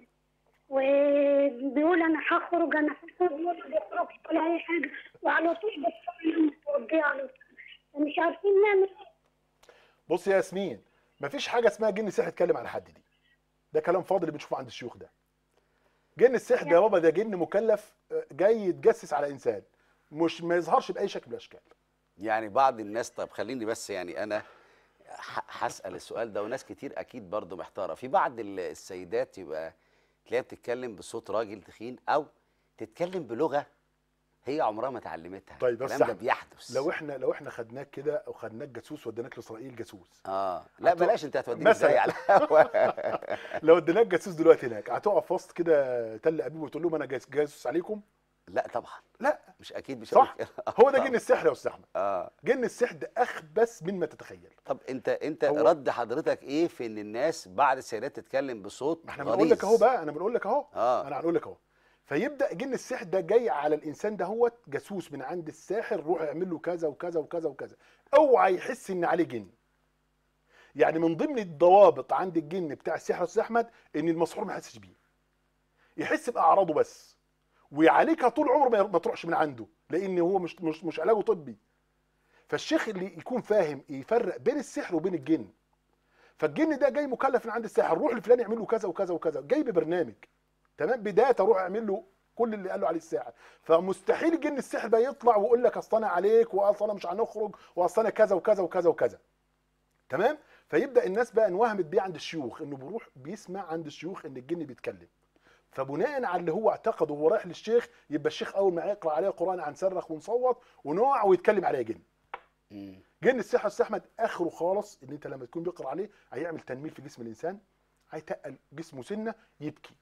[SPEAKER 6] وبيقول أنا هخرج أنا هخرج وما بيخرجش ولا أي حاجة وعلى طول بتصلي وتوديه على طول مش عارفين نعمل إيه.
[SPEAKER 2] بص يا ياسمين مفيش حاجه اسمها جن سحر يتكلم عن حد دي ده كلام فاضي اللي بنشوفه عند الشيوخ ده جن السحر ده يا بابا ده جن مكلف آه، جاي يتجسس على انسان مش ما يظهرش باي شكل من الاشكال
[SPEAKER 1] يعني بعض الناس طب خليني بس يعني انا ح- هسال السؤال ده وناس كتير اكيد برضو محتاره في بعض ال- السيدات يبقى تلاقيها بتتكلم بصوت راجل تخين او تتكلم بلغه هي عمرها ما اتعلمتها
[SPEAKER 2] طيب بس
[SPEAKER 1] الكلام ده
[SPEAKER 2] أحمد،
[SPEAKER 1] بيحدث
[SPEAKER 2] لو احنا لو احنا خدناك كده او خدناك جاسوس وديناك لاسرائيل جاسوس
[SPEAKER 1] اه لا
[SPEAKER 2] هتو-
[SPEAKER 1] بلاش انت هتوديني
[SPEAKER 2] مثلا.
[SPEAKER 1] ازاي على الهوا
[SPEAKER 2] لو اديناك جاسوس دلوقتي هناك هتقف وسط كده تل ابيب وتقول لهم انا جاس- جاسوس عليكم
[SPEAKER 1] لا طبعا
[SPEAKER 2] لا
[SPEAKER 1] مش اكيد مش
[SPEAKER 2] صح
[SPEAKER 1] هقول كده.
[SPEAKER 2] هو ده
[SPEAKER 1] طبعاً.
[SPEAKER 2] جن السحر يا استاذ احمد
[SPEAKER 1] اه
[SPEAKER 2] جن السحر ده اخبث مما تتخيل
[SPEAKER 1] طب انت انت
[SPEAKER 2] هو-
[SPEAKER 1] رد حضرتك ايه في ان الناس بعض السيدات تتكلم بصوت
[SPEAKER 2] ما احنا
[SPEAKER 1] غليظ
[SPEAKER 2] بنقول لك اهو بقى انا بنقول لك اهو
[SPEAKER 1] اه
[SPEAKER 2] انا هنقول لك اهو فيبدا جن السحر ده جاي على الانسان ده هو جاسوس من عند الساحر روح اعمل له كذا وكذا وكذا وكذا اوعى يحس ان عليه جن يعني من ضمن الضوابط عند الجن بتاع السحر يا استاذ احمد ان المسحور ما يحسش بيه يحس باعراضه بس ويعالجها طول عمره ما- ما تروحش من عنده لان هو مش مش مش علاجه طبي فالشيخ اللي يكون فاهم يفرق بين السحر وبين الجن فالجن ده جاي مكلف من عند الساحر روح لفلان يعمل له كذا وكذا وكذا جاي ببرنامج تمام بدايه روح اعمل له كل اللي قال له عليه الساحر فمستحيل الجن السحر ده يطلع ويقول لك اصل انا عليك واصل انا مش هنخرج واصل انا كذا وكذا وكذا وكذا تمام فيبدا الناس بقى انوهمت بيه عند الشيوخ انه بيروح بيسمع عند الشيوخ ان الجن بيتكلم فبناء على اللي هو اعتقده وهو رايح للشيخ يبقى الشيخ اول ما يقرا عليه قران هنصرخ ونصوت ونوع ويتكلم عليه جن
[SPEAKER 1] مم.
[SPEAKER 2] جن السحر أستاذ احمد اخره خالص ان انت لما تكون بيقرا عليه هيعمل تنميل في جسم الانسان هيتقل جسمه سنه يبكي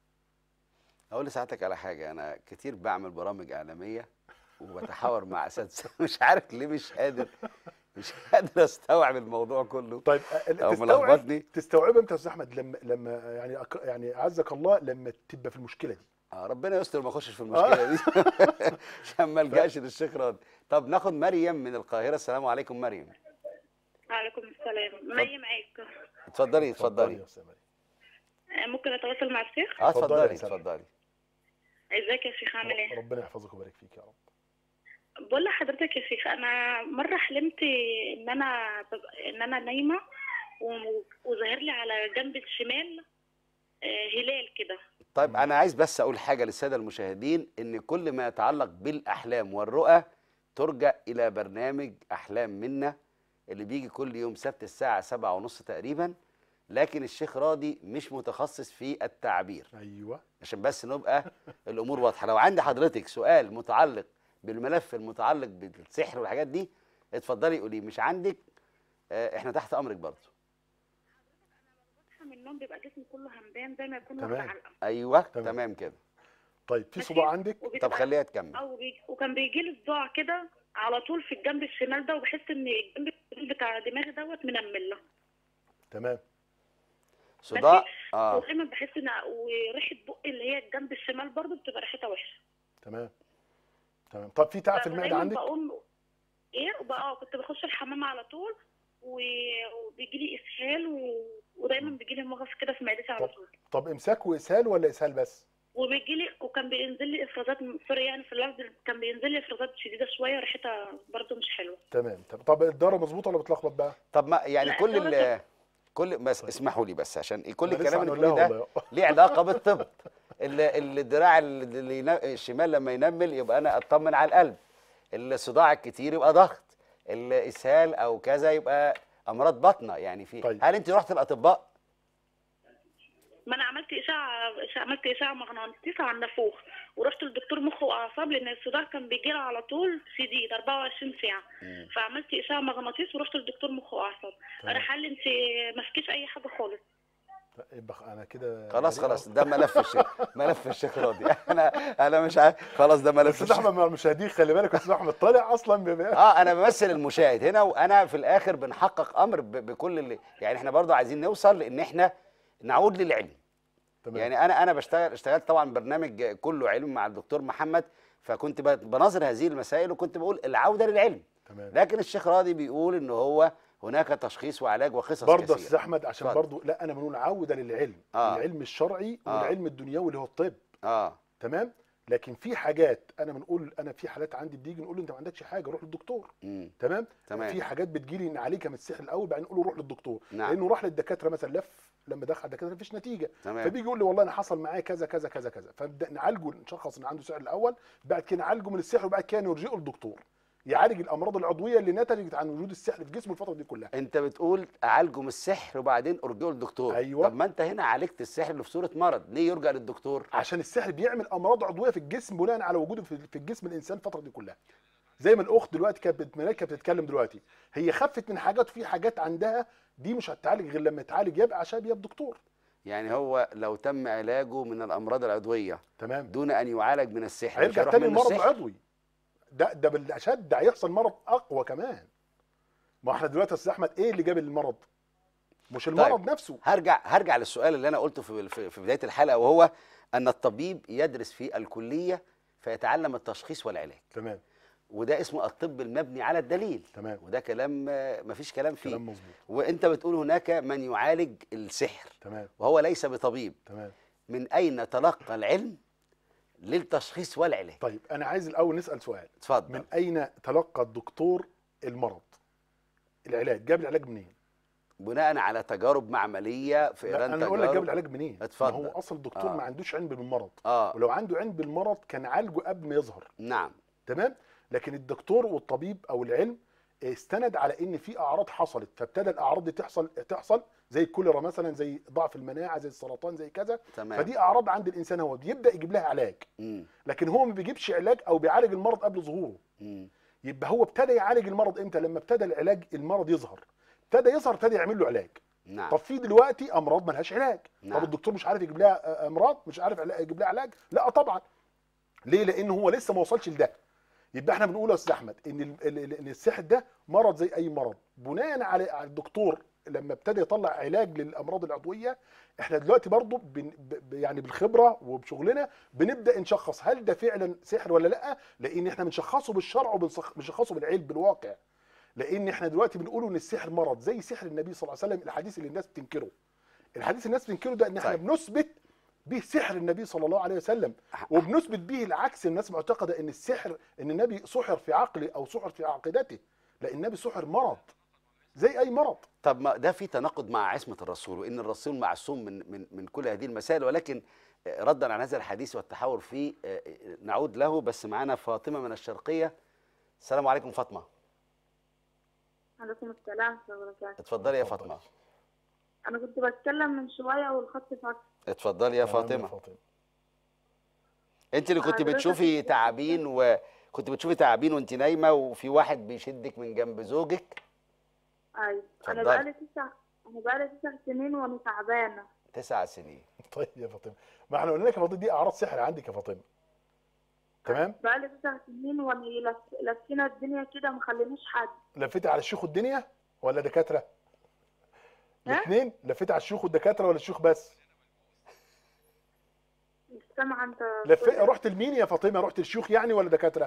[SPEAKER 1] اقول لساعتك على حاجه انا كتير بعمل برامج اعلاميه وبتحاور مع اساتذه مش عارف ليه مش قادر مش قادر استوعب الموضوع كله
[SPEAKER 2] طيب
[SPEAKER 1] او
[SPEAKER 2] تستوعب
[SPEAKER 1] ملخبطني
[SPEAKER 2] تستوعب امتى يا استاذ احمد لما لما يعني أك- يعني عزك الله لما تبقى في المشكله دي
[SPEAKER 1] آه ربنا يستر ما اخشش في المشكله دي عشان ما الجاش للشيخ راضي طب ناخد مريم من القاهره السلام عليكم مريم
[SPEAKER 4] وعليكم السلام مي معاك
[SPEAKER 1] اتفضلي
[SPEAKER 2] يا
[SPEAKER 1] اتفضلي
[SPEAKER 2] أستاذ مريم.
[SPEAKER 4] آه، ممكن اتواصل مع الشيخ
[SPEAKER 1] اه
[SPEAKER 2] اتفضلي يا
[SPEAKER 1] اتفضلي
[SPEAKER 2] سلام.
[SPEAKER 1] اتفضلي
[SPEAKER 4] ازيك يا شيخ عامل ايه
[SPEAKER 2] ربنا يحفظك ويبارك فيك يا رب
[SPEAKER 4] بقول لحضرتك يا شيخ انا مره حلمت ان انا ببقى- ان انا نايمه و- وظاهر لي على جنب الشمال آه، هلال كده
[SPEAKER 1] طيب انا عايز بس اقول حاجه للساده المشاهدين ان كل ما يتعلق بالاحلام والرؤى ترجع الى برنامج احلام منا اللي بيجي كل يوم سبت الساعه سبعة ونص تقريبا لكن الشيخ راضي مش متخصص في التعبير
[SPEAKER 2] ايوه
[SPEAKER 1] عشان بس نبقى الامور واضحه لو عند حضرتك سؤال متعلق بالملف المتعلق بالسحر والحاجات دي اتفضلي قولي مش عندك آه، احنا تحت امرك برضه
[SPEAKER 4] بصحى من النوم بيبقى جسمي كله همدان زي ما يكون
[SPEAKER 2] تمام.
[SPEAKER 4] واخد علقه
[SPEAKER 1] ايوه
[SPEAKER 2] تمام.
[SPEAKER 1] تمام كده
[SPEAKER 2] طيب في
[SPEAKER 4] ماشي؟
[SPEAKER 2] صداع عندك
[SPEAKER 1] طب
[SPEAKER 4] وبتبقى-
[SPEAKER 1] خليها تكمل
[SPEAKER 4] او بيجي وكان بيجي لي صداع كده على طول في الجنب الشمال ده وبحس ان الجنب الشمال بتاع دماغي دوت منمله
[SPEAKER 2] تمام
[SPEAKER 1] صداع اه
[SPEAKER 4] ودايما بحس ان وريحه بقي اللي هي الجنب الشمال برضو بتبقى ريحتها وحشه
[SPEAKER 2] تمام تمام طب في تعب في المعده
[SPEAKER 4] فدايماً
[SPEAKER 2] عندك
[SPEAKER 4] بقوم ايه وبقى اه كنت بخش الحمام على طول و- وبيجي لي اسهال و... ودايما بيجي لي مغص كده في معدتي على
[SPEAKER 2] طب.
[SPEAKER 4] طول
[SPEAKER 2] طب امساك واسهال ولا اسهال بس
[SPEAKER 4] وبيجي لي وكان بينزل لي افرازات سوري يعني في اللفظ كان بينزل لي افرازات شديده شويه ريحتها برضو مش حلوه
[SPEAKER 2] تمام طب طب الداره مظبوطه ولا بتلخبط بقى
[SPEAKER 1] طب ما يعني
[SPEAKER 4] لا،
[SPEAKER 1] كل
[SPEAKER 4] الدورة
[SPEAKER 1] ال كل بس اسمحوا لي بس عشان كل
[SPEAKER 2] أنا لسه
[SPEAKER 1] الكلام اللي
[SPEAKER 2] هنقول لها
[SPEAKER 1] بتقوليه ده
[SPEAKER 2] والله.
[SPEAKER 1] ليه علاقه بالطب ال- الدراع ال- اللي ينا- الشمال لما ينمل يبقى انا اطمن على القلب الصداع الكتير يبقى ضغط الاسهال او كذا يبقى امراض بطنه يعني في
[SPEAKER 2] طيب.
[SPEAKER 1] هل انت رحت الاطباء
[SPEAKER 4] ما انا عملت اشعه إشعة- عملت اشعه مغناطيسيه على النافوخ ورحت للدكتور مخ واعصاب لان الصداع كان بيجي لي على طول شديد 24 ساعه
[SPEAKER 1] مم.
[SPEAKER 4] فعملت اشعه مغناطيس ورحت للدكتور مخ واعصاب
[SPEAKER 2] تمام.
[SPEAKER 4] راح قال لي انت ما فيكيش اي حاجه خالص
[SPEAKER 2] لا، يبقى انا كده
[SPEAKER 1] خلاص
[SPEAKER 2] بريء
[SPEAKER 1] خلاص
[SPEAKER 2] أهو.
[SPEAKER 1] ده ملف الشيخ ملف الشيخ راضي انا انا مش عارف خلاص ده ملف
[SPEAKER 2] استاذ
[SPEAKER 1] الشيخ
[SPEAKER 2] احمد مع المشاهدين خلي بالك استاذ احمد طالع اصلا بما
[SPEAKER 1] اه انا بمثل المشاهد هنا وانا في الاخر بنحقق امر ب- بكل اللي يعني احنا برضو عايزين نوصل لان احنا نعود للعلم
[SPEAKER 2] تمام
[SPEAKER 1] يعني انا انا بشتغل اشتغلت طبعا برنامج كله علم مع الدكتور محمد فكنت ب- بناظر هذه المسائل وكنت بقول العوده للعلم
[SPEAKER 2] تمام
[SPEAKER 1] لكن الشيخ راضي بيقول ان هو هناك تشخيص وعلاج وقصص
[SPEAKER 2] برضه يا
[SPEAKER 1] كثيرة.
[SPEAKER 2] استاذ احمد عشان
[SPEAKER 1] اتفضل.
[SPEAKER 2] برضه لا انا بنقول عوده للعلم
[SPEAKER 1] آه.
[SPEAKER 2] العلم الشرعي
[SPEAKER 1] آه.
[SPEAKER 2] والعلم الدنيوي اللي هو الطب
[SPEAKER 1] اه
[SPEAKER 2] تمام لكن في حاجات انا بنقول انا في حالات عندي بتيجي نقول له انت ما عندكش حاجه روح للدكتور
[SPEAKER 1] امم
[SPEAKER 2] تمام
[SPEAKER 1] تمام.
[SPEAKER 2] في حاجات بتجيلي ان عليك من السحر الاول بعدين نقول له روح للدكتور
[SPEAKER 1] نعم.
[SPEAKER 2] لانه راح للدكاتره مثلا لف لما دخل الدكاتره مفيش نتيجه
[SPEAKER 1] تمام
[SPEAKER 2] فبيجي يقول لي والله انا حصل معايا كذا كذا كذا كذا فنبدا نعالجه نشخص ان عنده سحر الاول بعد كده نعالجه من السحر وبعد كده نرجئه للدكتور يعالج الامراض العضويه اللي نتجت عن وجود السحر في جسمه الفتره دي كلها
[SPEAKER 1] انت بتقول اعالجه من السحر وبعدين ارجعه للدكتور
[SPEAKER 2] أيوة.
[SPEAKER 1] طب ما انت هنا عالجت السحر اللي في صوره مرض ليه يرجع للدكتور
[SPEAKER 2] عشان السحر بيعمل امراض عضويه في الجسم بناء على وجوده في في الجسم الانسان الفتره دي كلها زي ما الاخت دلوقتي كانت بت- ملاك كانت بتتكلم دلوقتي هي خفت من حاجات وفي حاجات عندها دي مش هتعالج غير لما يتعالج يبقى عشان يبقى دكتور
[SPEAKER 1] يعني هو لو تم علاجه من الامراض العضويه
[SPEAKER 2] تمام
[SPEAKER 1] دون ان يعالج من السحر مش
[SPEAKER 2] هيرجع
[SPEAKER 1] هيروح
[SPEAKER 2] تاني
[SPEAKER 1] منه
[SPEAKER 2] المرض
[SPEAKER 1] السحر؟
[SPEAKER 2] العضوي ده ده بالاشد ده هيحصل مرض اقوى كمان ما احنا دلوقتي يا استاذ احمد ايه اللي جاب المرض مش المرض نفسه
[SPEAKER 1] هرجع هرجع للسؤال اللي انا قلته في في في بدايه الحلقه وهو ان الطبيب يدرس في الكليه فيتعلم التشخيص والعلاج
[SPEAKER 2] تمام
[SPEAKER 1] وده اسمه الطب المبني على الدليل
[SPEAKER 2] تمام
[SPEAKER 1] وده كلام آه، مفيش كلام فيه
[SPEAKER 2] كلام مظبوط
[SPEAKER 1] وانت بتقول هناك من يعالج السحر
[SPEAKER 2] تمام
[SPEAKER 1] وهو ليس بطبيب
[SPEAKER 2] تمام
[SPEAKER 1] من اين تلقى العلم للتشخيص والعلاج
[SPEAKER 2] طيب انا عايز الاول نسال سؤال
[SPEAKER 1] اتفضل
[SPEAKER 2] من اين تلقى الدكتور المرض العلاج جاب العلاج منين
[SPEAKER 1] بناء على تجارب معمليه في
[SPEAKER 2] لا
[SPEAKER 1] ايران
[SPEAKER 2] انا اقول لك جاب
[SPEAKER 1] تجارب
[SPEAKER 2] العلاج منين
[SPEAKER 1] اتفضل.
[SPEAKER 2] ما هو اصل الدكتور
[SPEAKER 1] آه.
[SPEAKER 2] ما عندوش علم بالمرض
[SPEAKER 1] اه
[SPEAKER 2] ولو عنده علم بالمرض كان عالجه قبل ما يظهر
[SPEAKER 1] نعم
[SPEAKER 2] تمام لكن الدكتور والطبيب او العلم استند على ان في اعراض حصلت فابتدى الاعراض دي تحصل تحصل زي الكوليرا مثلا زي ضعف المناعه زي السرطان زي كذا
[SPEAKER 1] تمام
[SPEAKER 2] فدي اعراض عند الانسان هو بيبدا يجيب لها علاج
[SPEAKER 1] مم.
[SPEAKER 2] لكن هو ما بيجيبش علاج او بيعالج المرض قبل ظهوره
[SPEAKER 1] مم.
[SPEAKER 2] يبقى هو ابتدى يعالج المرض امتى لما ابتدى العلاج المرض يظهر ابتدى يظهر ابتدى يعمل له علاج
[SPEAKER 1] نعم
[SPEAKER 2] طب في دلوقتي امراض ملهاش علاج
[SPEAKER 1] نعم.
[SPEAKER 2] طب الدكتور مش عارف يجيب لها آه، امراض مش عارف علا- يجيب لها علاج لا طبعا ليه لان هو لسه ما وصلش لده يبقى احنا بنقول يا استاذ احمد ان ال- ال- ال- ان السحر ده مرض زي اي مرض بناء على على الدكتور لما ابتدى يطلع علاج للامراض العضويه احنا دلوقتي برضو بن ب- ب- يعني بالخبره وبشغلنا بنبدا نشخص هل ده فعلا سحر ولا لا لان احنا بنشخصه بالشرع وبنشخصه بالعلم بالواقع لان احنا دلوقتي بنقول ان السحر مرض زي سحر النبي صلى الله عليه وسلم الحديث اللي الناس بتنكره الحديث الناس بتنكره ده ان احنا
[SPEAKER 1] طيب.
[SPEAKER 2] بنثبت به سحر النبي صلى الله عليه وسلم وبنثبت به العكس الناس معتقده ان السحر ان النبي سحر في عقله او سحر في عقيدته لا النبي سحر مرض زي اي مرض
[SPEAKER 1] طب ما ده في تناقض مع عصمه الرسول وان الرسول معصوم من من من كل هذه المسائل ولكن آه، ردا على هذا الحديث والتحاور فيه آه، آه، نعود له بس معانا فاطمه من الشرقيه السلام عليكم فاطمه
[SPEAKER 4] عليكم السلام ورحمة الله وبركاته
[SPEAKER 1] اتفضلي يا
[SPEAKER 2] اتفضلي.
[SPEAKER 1] فاطمه
[SPEAKER 4] أنا كنت بتكلم من شوية والخط فصل
[SPEAKER 1] اتفضلي يا
[SPEAKER 2] تمام
[SPEAKER 1] فاطمه
[SPEAKER 2] فاطمه
[SPEAKER 1] انت اللي كنت
[SPEAKER 4] حضرتك
[SPEAKER 1] بتشوفي
[SPEAKER 4] كنت-
[SPEAKER 1] تعابين وكنت بتشوفي تعابين وانت نايمه وفي واحد بيشدك من جنب زوجك
[SPEAKER 4] أيوة أنا
[SPEAKER 1] اتفضلي.
[SPEAKER 4] بقالي تسع أنا بقالي تسع سنين وأنا تعبانة
[SPEAKER 1] تسع سنين
[SPEAKER 2] طيب يا فاطمه ما احنا قلنا لك يا فاطمه دي اعراض سحر عندك يا فاطمه تمام
[SPEAKER 4] بقالي تسع سنين وأنا لف- لفينا الدنيا كده مخلينيش حد
[SPEAKER 2] لفيت على الشيوخ الدنيا ولا دكاتره
[SPEAKER 4] ها؟
[SPEAKER 2] الاثنين لفيت على الشيوخ والدكاتره ولا الشيوخ بس
[SPEAKER 4] مش سامعة أنت
[SPEAKER 2] لفيت رحت لمين يا فاطمه رحت للشيوخ يعني ولا دكاتره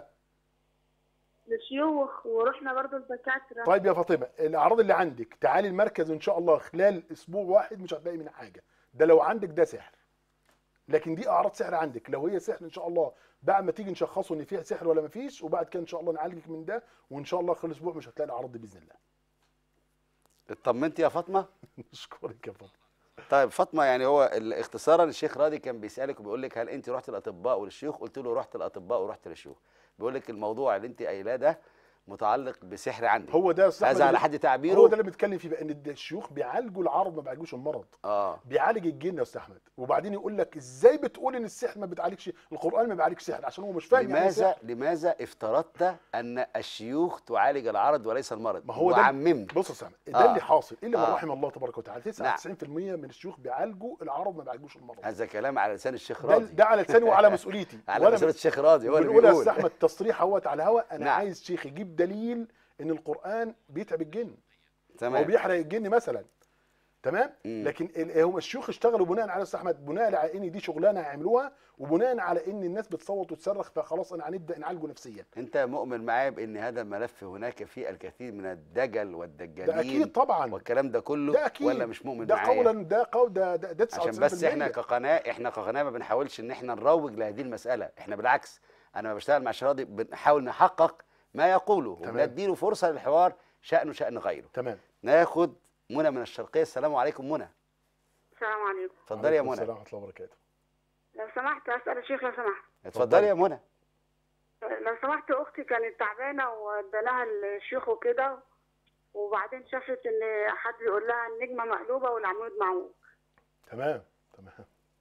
[SPEAKER 4] لشيوخ ورحنا برضو الدكاترة
[SPEAKER 2] طيب يا فاطمه الاعراض اللي عندك تعالي المركز ان شاء الله خلال اسبوع واحد مش هتلاقي منها حاجه ده لو عندك ده سحر لكن دي اعراض سحر عندك لو هي سحر ان شاء الله بعد ما تيجي نشخصه ان فيها سحر ولا ما فيش وبعد كده ان شاء الله نعالجك من ده وان شاء الله خلال اسبوع مش هتلاقي الاعراض دي باذن الله
[SPEAKER 1] اطمنتي يا فاطمه
[SPEAKER 2] اشكرك يا فاطمه
[SPEAKER 1] طيب فاطمه يعني هو ال- اختصارا الشيخ راضي كان بيسالك وبيقول لك هل انت رحت الاطباء وللشيوخ قلت له رحت الاطباء ورحت للشيوخ بيقول لك الموضوع اللي انت قايلاه ده متعلق بسحر عندك
[SPEAKER 2] هو ده يا أستاذ
[SPEAKER 1] هذا
[SPEAKER 2] أحمد
[SPEAKER 1] على
[SPEAKER 2] اللي-
[SPEAKER 1] حد تعبيره
[SPEAKER 2] هو ده اللي بنتكلم فيه بقى ان الشيوخ بيعالجوا العرض ما بيعالجوش المرض
[SPEAKER 1] اه
[SPEAKER 2] بيعالج الجن يا استاذ احمد وبعدين يقول لك ازاي بتقول ان السحر ما بيعالجش القران ما بيعالجش سحر عشان هو مش فاهم يعني إيه
[SPEAKER 1] لماذا
[SPEAKER 2] سحر.
[SPEAKER 1] لماذا افترضت ان الشيوخ تعالج العرض وليس المرض
[SPEAKER 2] ما هو ده-
[SPEAKER 1] وعممت
[SPEAKER 2] بص يا استاذ احمد ده
[SPEAKER 1] آه.
[SPEAKER 2] اللي حاصل الا من
[SPEAKER 1] آه.
[SPEAKER 2] رحم الله تبارك وتعالى 99% من الشيوخ بيعالجوا العرض ما بيعالجوش المرض
[SPEAKER 1] هذا كلام على لسان الشيخ
[SPEAKER 2] ده,
[SPEAKER 1] راضي
[SPEAKER 2] ده على لساني وعلى مسؤوليتي
[SPEAKER 1] على
[SPEAKER 2] وأنا
[SPEAKER 1] مسؤوليه الشيخ راضي هو اللي
[SPEAKER 2] بنقول يا
[SPEAKER 1] بيقول
[SPEAKER 2] استاذ احمد تصريح اهوت على الهواء انا
[SPEAKER 1] نعم.
[SPEAKER 2] عايز شيخ يجيب دليل ان القران بيتعب الجن او
[SPEAKER 1] تمام
[SPEAKER 2] بيحرق الجن مثلا تمام
[SPEAKER 1] مم.
[SPEAKER 2] لكن ال- هم الشيوخ اشتغلوا بناء على استاذ احمد بناء على ان دي شغلانه هيعملوها وبناء على ان الناس بتصوت وتصرخ فخلاص انا هنبدا نعالجه نفسيا
[SPEAKER 1] انت مؤمن معايا بان هذا الملف هناك فيه الكثير من الدجل والدجالين
[SPEAKER 2] ده اكيد طبعا
[SPEAKER 1] والكلام ده كله
[SPEAKER 2] ده اكيد
[SPEAKER 1] ولا مش مؤمن
[SPEAKER 2] ده
[SPEAKER 1] معايا
[SPEAKER 2] قولا ده قول ده ده, ده 99%
[SPEAKER 1] عشان بس احنا كقناه احنا كقناه ما بنحاولش ان احنا نروج لهذه المساله احنا بالعكس انا ما بشتغل مع الشراضي بنحاول نحقق ما يقوله
[SPEAKER 2] تمام.
[SPEAKER 1] ونديله فرصه للحوار شانه شان غيره
[SPEAKER 2] تمام
[SPEAKER 1] ناخد منى من الشرقيه السلام عليكم منى
[SPEAKER 4] السلام عليكم
[SPEAKER 1] اتفضلي يا
[SPEAKER 2] عليكم
[SPEAKER 1] منى
[SPEAKER 2] السلام ورحمه الله وبركاته
[SPEAKER 4] لو سمحت أسأل الشيخ لو سمحت
[SPEAKER 1] اتفضلي يا منى
[SPEAKER 4] لو سمحت أختي كانت تعبانة وادالها الشيخ وكده وبعدين شافت إن حد بيقول لها النجمة مقلوبة والعمود معوج
[SPEAKER 2] تمام تمام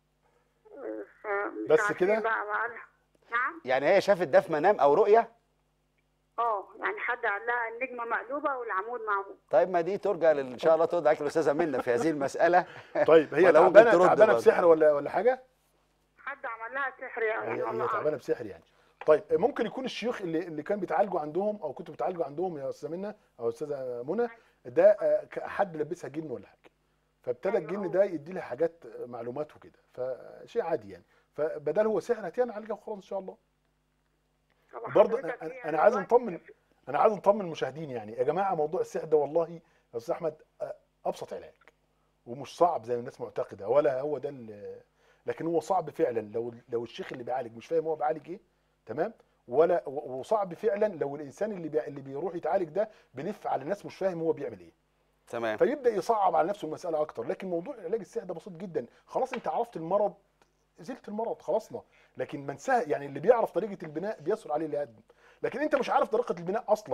[SPEAKER 4] فمش
[SPEAKER 2] بس
[SPEAKER 4] عارفين
[SPEAKER 2] كده؟
[SPEAKER 4] بقى بقى نعم
[SPEAKER 1] يعني هي شافت ده في منام او رؤيه
[SPEAKER 4] اه يعني حد قال لها النجمة مقلوبة والعمود معوج
[SPEAKER 1] طيب ما دي ترجع لل- ان شاء الله ترد عليك الاستاذه منى في هذه المساله
[SPEAKER 2] طيب هي
[SPEAKER 1] ولا ممكن
[SPEAKER 2] تعبانه
[SPEAKER 1] ترد
[SPEAKER 2] تعبانه
[SPEAKER 1] برضه.
[SPEAKER 2] بسحر ولا ولا حاجه
[SPEAKER 4] حد عمل لها سحر يعني
[SPEAKER 2] هي
[SPEAKER 4] والله
[SPEAKER 2] هي تعبانه بسحر يعني طيب ممكن يكون الشيوخ اللي اللي كان بيتعالجوا عندهم او كنتوا بتعالجوا عندهم يا استاذه منى او استاذه منى ده آه، ك- حد لبسها جن ولا حاجه فابتدى
[SPEAKER 4] أيوة.
[SPEAKER 2] الجن ده يدي لها حاجات آه، معلومات وكده فشيء عادي يعني فبدل هو سحر هاتيها نعالجها وخلاص ان شاء الله
[SPEAKER 4] طب
[SPEAKER 2] برضه
[SPEAKER 4] حضرتك
[SPEAKER 2] أنا-
[SPEAKER 4] هي
[SPEAKER 2] أنا عايز
[SPEAKER 4] دلوقتي-
[SPEAKER 2] نطمن. انا عايز نطمن المشاهدين يعني يا جماعه موضوع السحر ده والله يا استاذ احمد آه، ابسط علاج ومش صعب زي ما الناس معتقده ولا هو ده ال- لكن هو صعب فعلا لو لو الشيخ اللي بيعالج مش فاهم هو بيعالج ايه تمام ولا و- وصعب فعلا لو الانسان اللي بي اللي بيروح يتعالج ده بيلف على الناس مش فاهم هو بيعمل ايه
[SPEAKER 1] تمام
[SPEAKER 2] فيبدا يصعب على نفسه المساله اكتر لكن موضوع علاج السحر ده بسيط جدا خلاص انت عرفت المرض زلت المرض خلصنا لكن من سهل يعني اللي بيعرف طريقه البناء بيسهل عليه الهدم لكن انت مش عارف طريقه البناء اصلا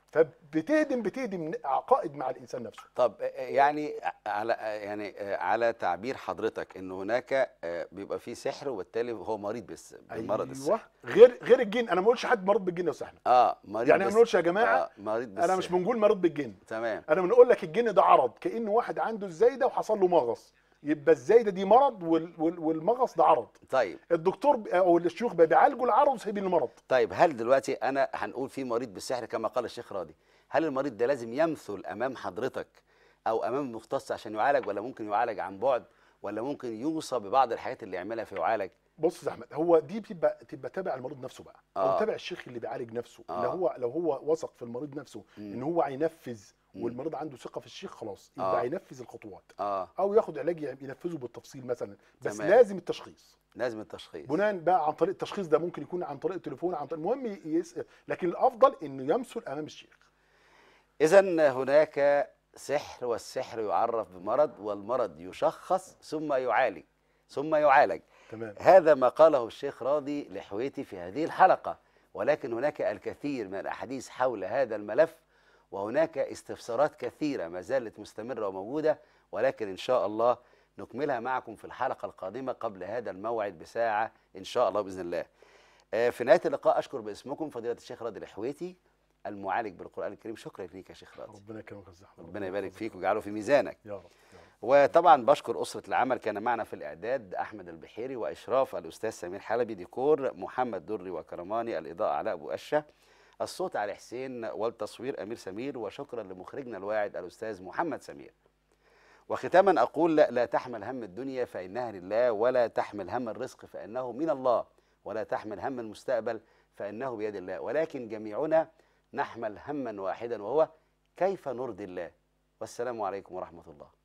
[SPEAKER 2] فبتهدم بتهدم عقائد مع الانسان نفسه
[SPEAKER 1] طب آه، يعني على آه، يعني آه، على تعبير حضرتك ان هناك آه، بيبقى في سحر وبالتالي هو مريض بس بالمرض السحر
[SPEAKER 2] ايوه غير غير الجن انا ما بقولش حد مريض بالجن يا استاذ احمد
[SPEAKER 1] اه مريض
[SPEAKER 2] يعني ما
[SPEAKER 1] بس-
[SPEAKER 2] بنقولش يا جماعه
[SPEAKER 1] آه مريض بس
[SPEAKER 2] انا مش بنقول مريض بالجن
[SPEAKER 1] تمام
[SPEAKER 2] انا بنقول لك الجن ده عرض كانه واحد عنده الزايده وحصل له مغص يبقى الزايده دي مرض وال- وال- والمغص ده عرض
[SPEAKER 1] طيب
[SPEAKER 2] الدكتور ب- او الشيوخ بقى بيعالجوا العرض وسايبين المرض
[SPEAKER 1] طيب هل دلوقتي انا هنقول في مريض بالسحر كما قال الشيخ راضي هل المريض ده لازم يمثل امام حضرتك او امام المختص عشان يعالج ولا ممكن يعالج عن بعد ولا ممكن يوصى ببعض الحاجات اللي يعملها فيعالج
[SPEAKER 2] بص يا احمد هو دي بتبقى تبقى تابع المريض نفسه بقى
[SPEAKER 1] آه.
[SPEAKER 2] او تابع الشيخ اللي بيعالج نفسه
[SPEAKER 1] آه.
[SPEAKER 2] لو هو لو هو وثق في المريض نفسه
[SPEAKER 1] مم.
[SPEAKER 2] ان هو هينفذ
[SPEAKER 1] مم.
[SPEAKER 2] والمريض عنده ثقه في الشيخ خلاص
[SPEAKER 1] آه.
[SPEAKER 2] يبقى هينفذ الخطوات
[SPEAKER 1] اه
[SPEAKER 2] او ياخد علاج ينفذه بالتفصيل مثلا بس
[SPEAKER 1] تمام.
[SPEAKER 2] لازم التشخيص
[SPEAKER 1] لازم التشخيص
[SPEAKER 2] بناء بقى عن طريق التشخيص ده ممكن يكون عن طريق التليفون عن طريق المهم يسأل لكن الافضل انه يمثل امام الشيخ
[SPEAKER 1] اذا هناك سحر والسحر يعرف بمرض والمرض يشخص ثم يعالج ثم يعالج
[SPEAKER 2] تمام
[SPEAKER 1] هذا ما قاله الشيخ راضي لحويتي في هذه الحلقة ولكن هناك الكثير من الأحاديث حول هذا الملف وهناك استفسارات كثيرة ما زالت مستمرة وموجودة ولكن إن شاء الله نكملها معكم في الحلقة القادمة قبل هذا الموعد بساعة إن شاء الله بإذن الله آه، في نهاية اللقاء أشكر باسمكم فضيلة الشيخ راضي الحويتي المعالج بالقرآن الكريم شكرا ليك يا شيخ راضي
[SPEAKER 2] ربنا يكرمك يا أستاذ أحمد.
[SPEAKER 1] ربنا يبارك فيك ويجعله في ميزانك
[SPEAKER 2] يا رب يا رب
[SPEAKER 1] وطبعا بشكر أسرة العمل كان معنا في الإعداد أحمد البحيري وإشراف الأستاذ سمير حلبي ديكور محمد دري وكرماني الإضاءة علاء أبو أشة الصوت علي حسين والتصوير أمير سمير وشكرا لمخرجنا الواعد الأستاذ محمد سمير وختاما أقول لا, لا تحمل هم الدنيا فإنها لله ولا تحمل هم الرزق فإنه من الله ولا تحمل هم المستقبل فإنه بيد الله ولكن جميعنا نحمل هما واحدا وهو كيف نرضي الله والسلام عليكم ورحمة الله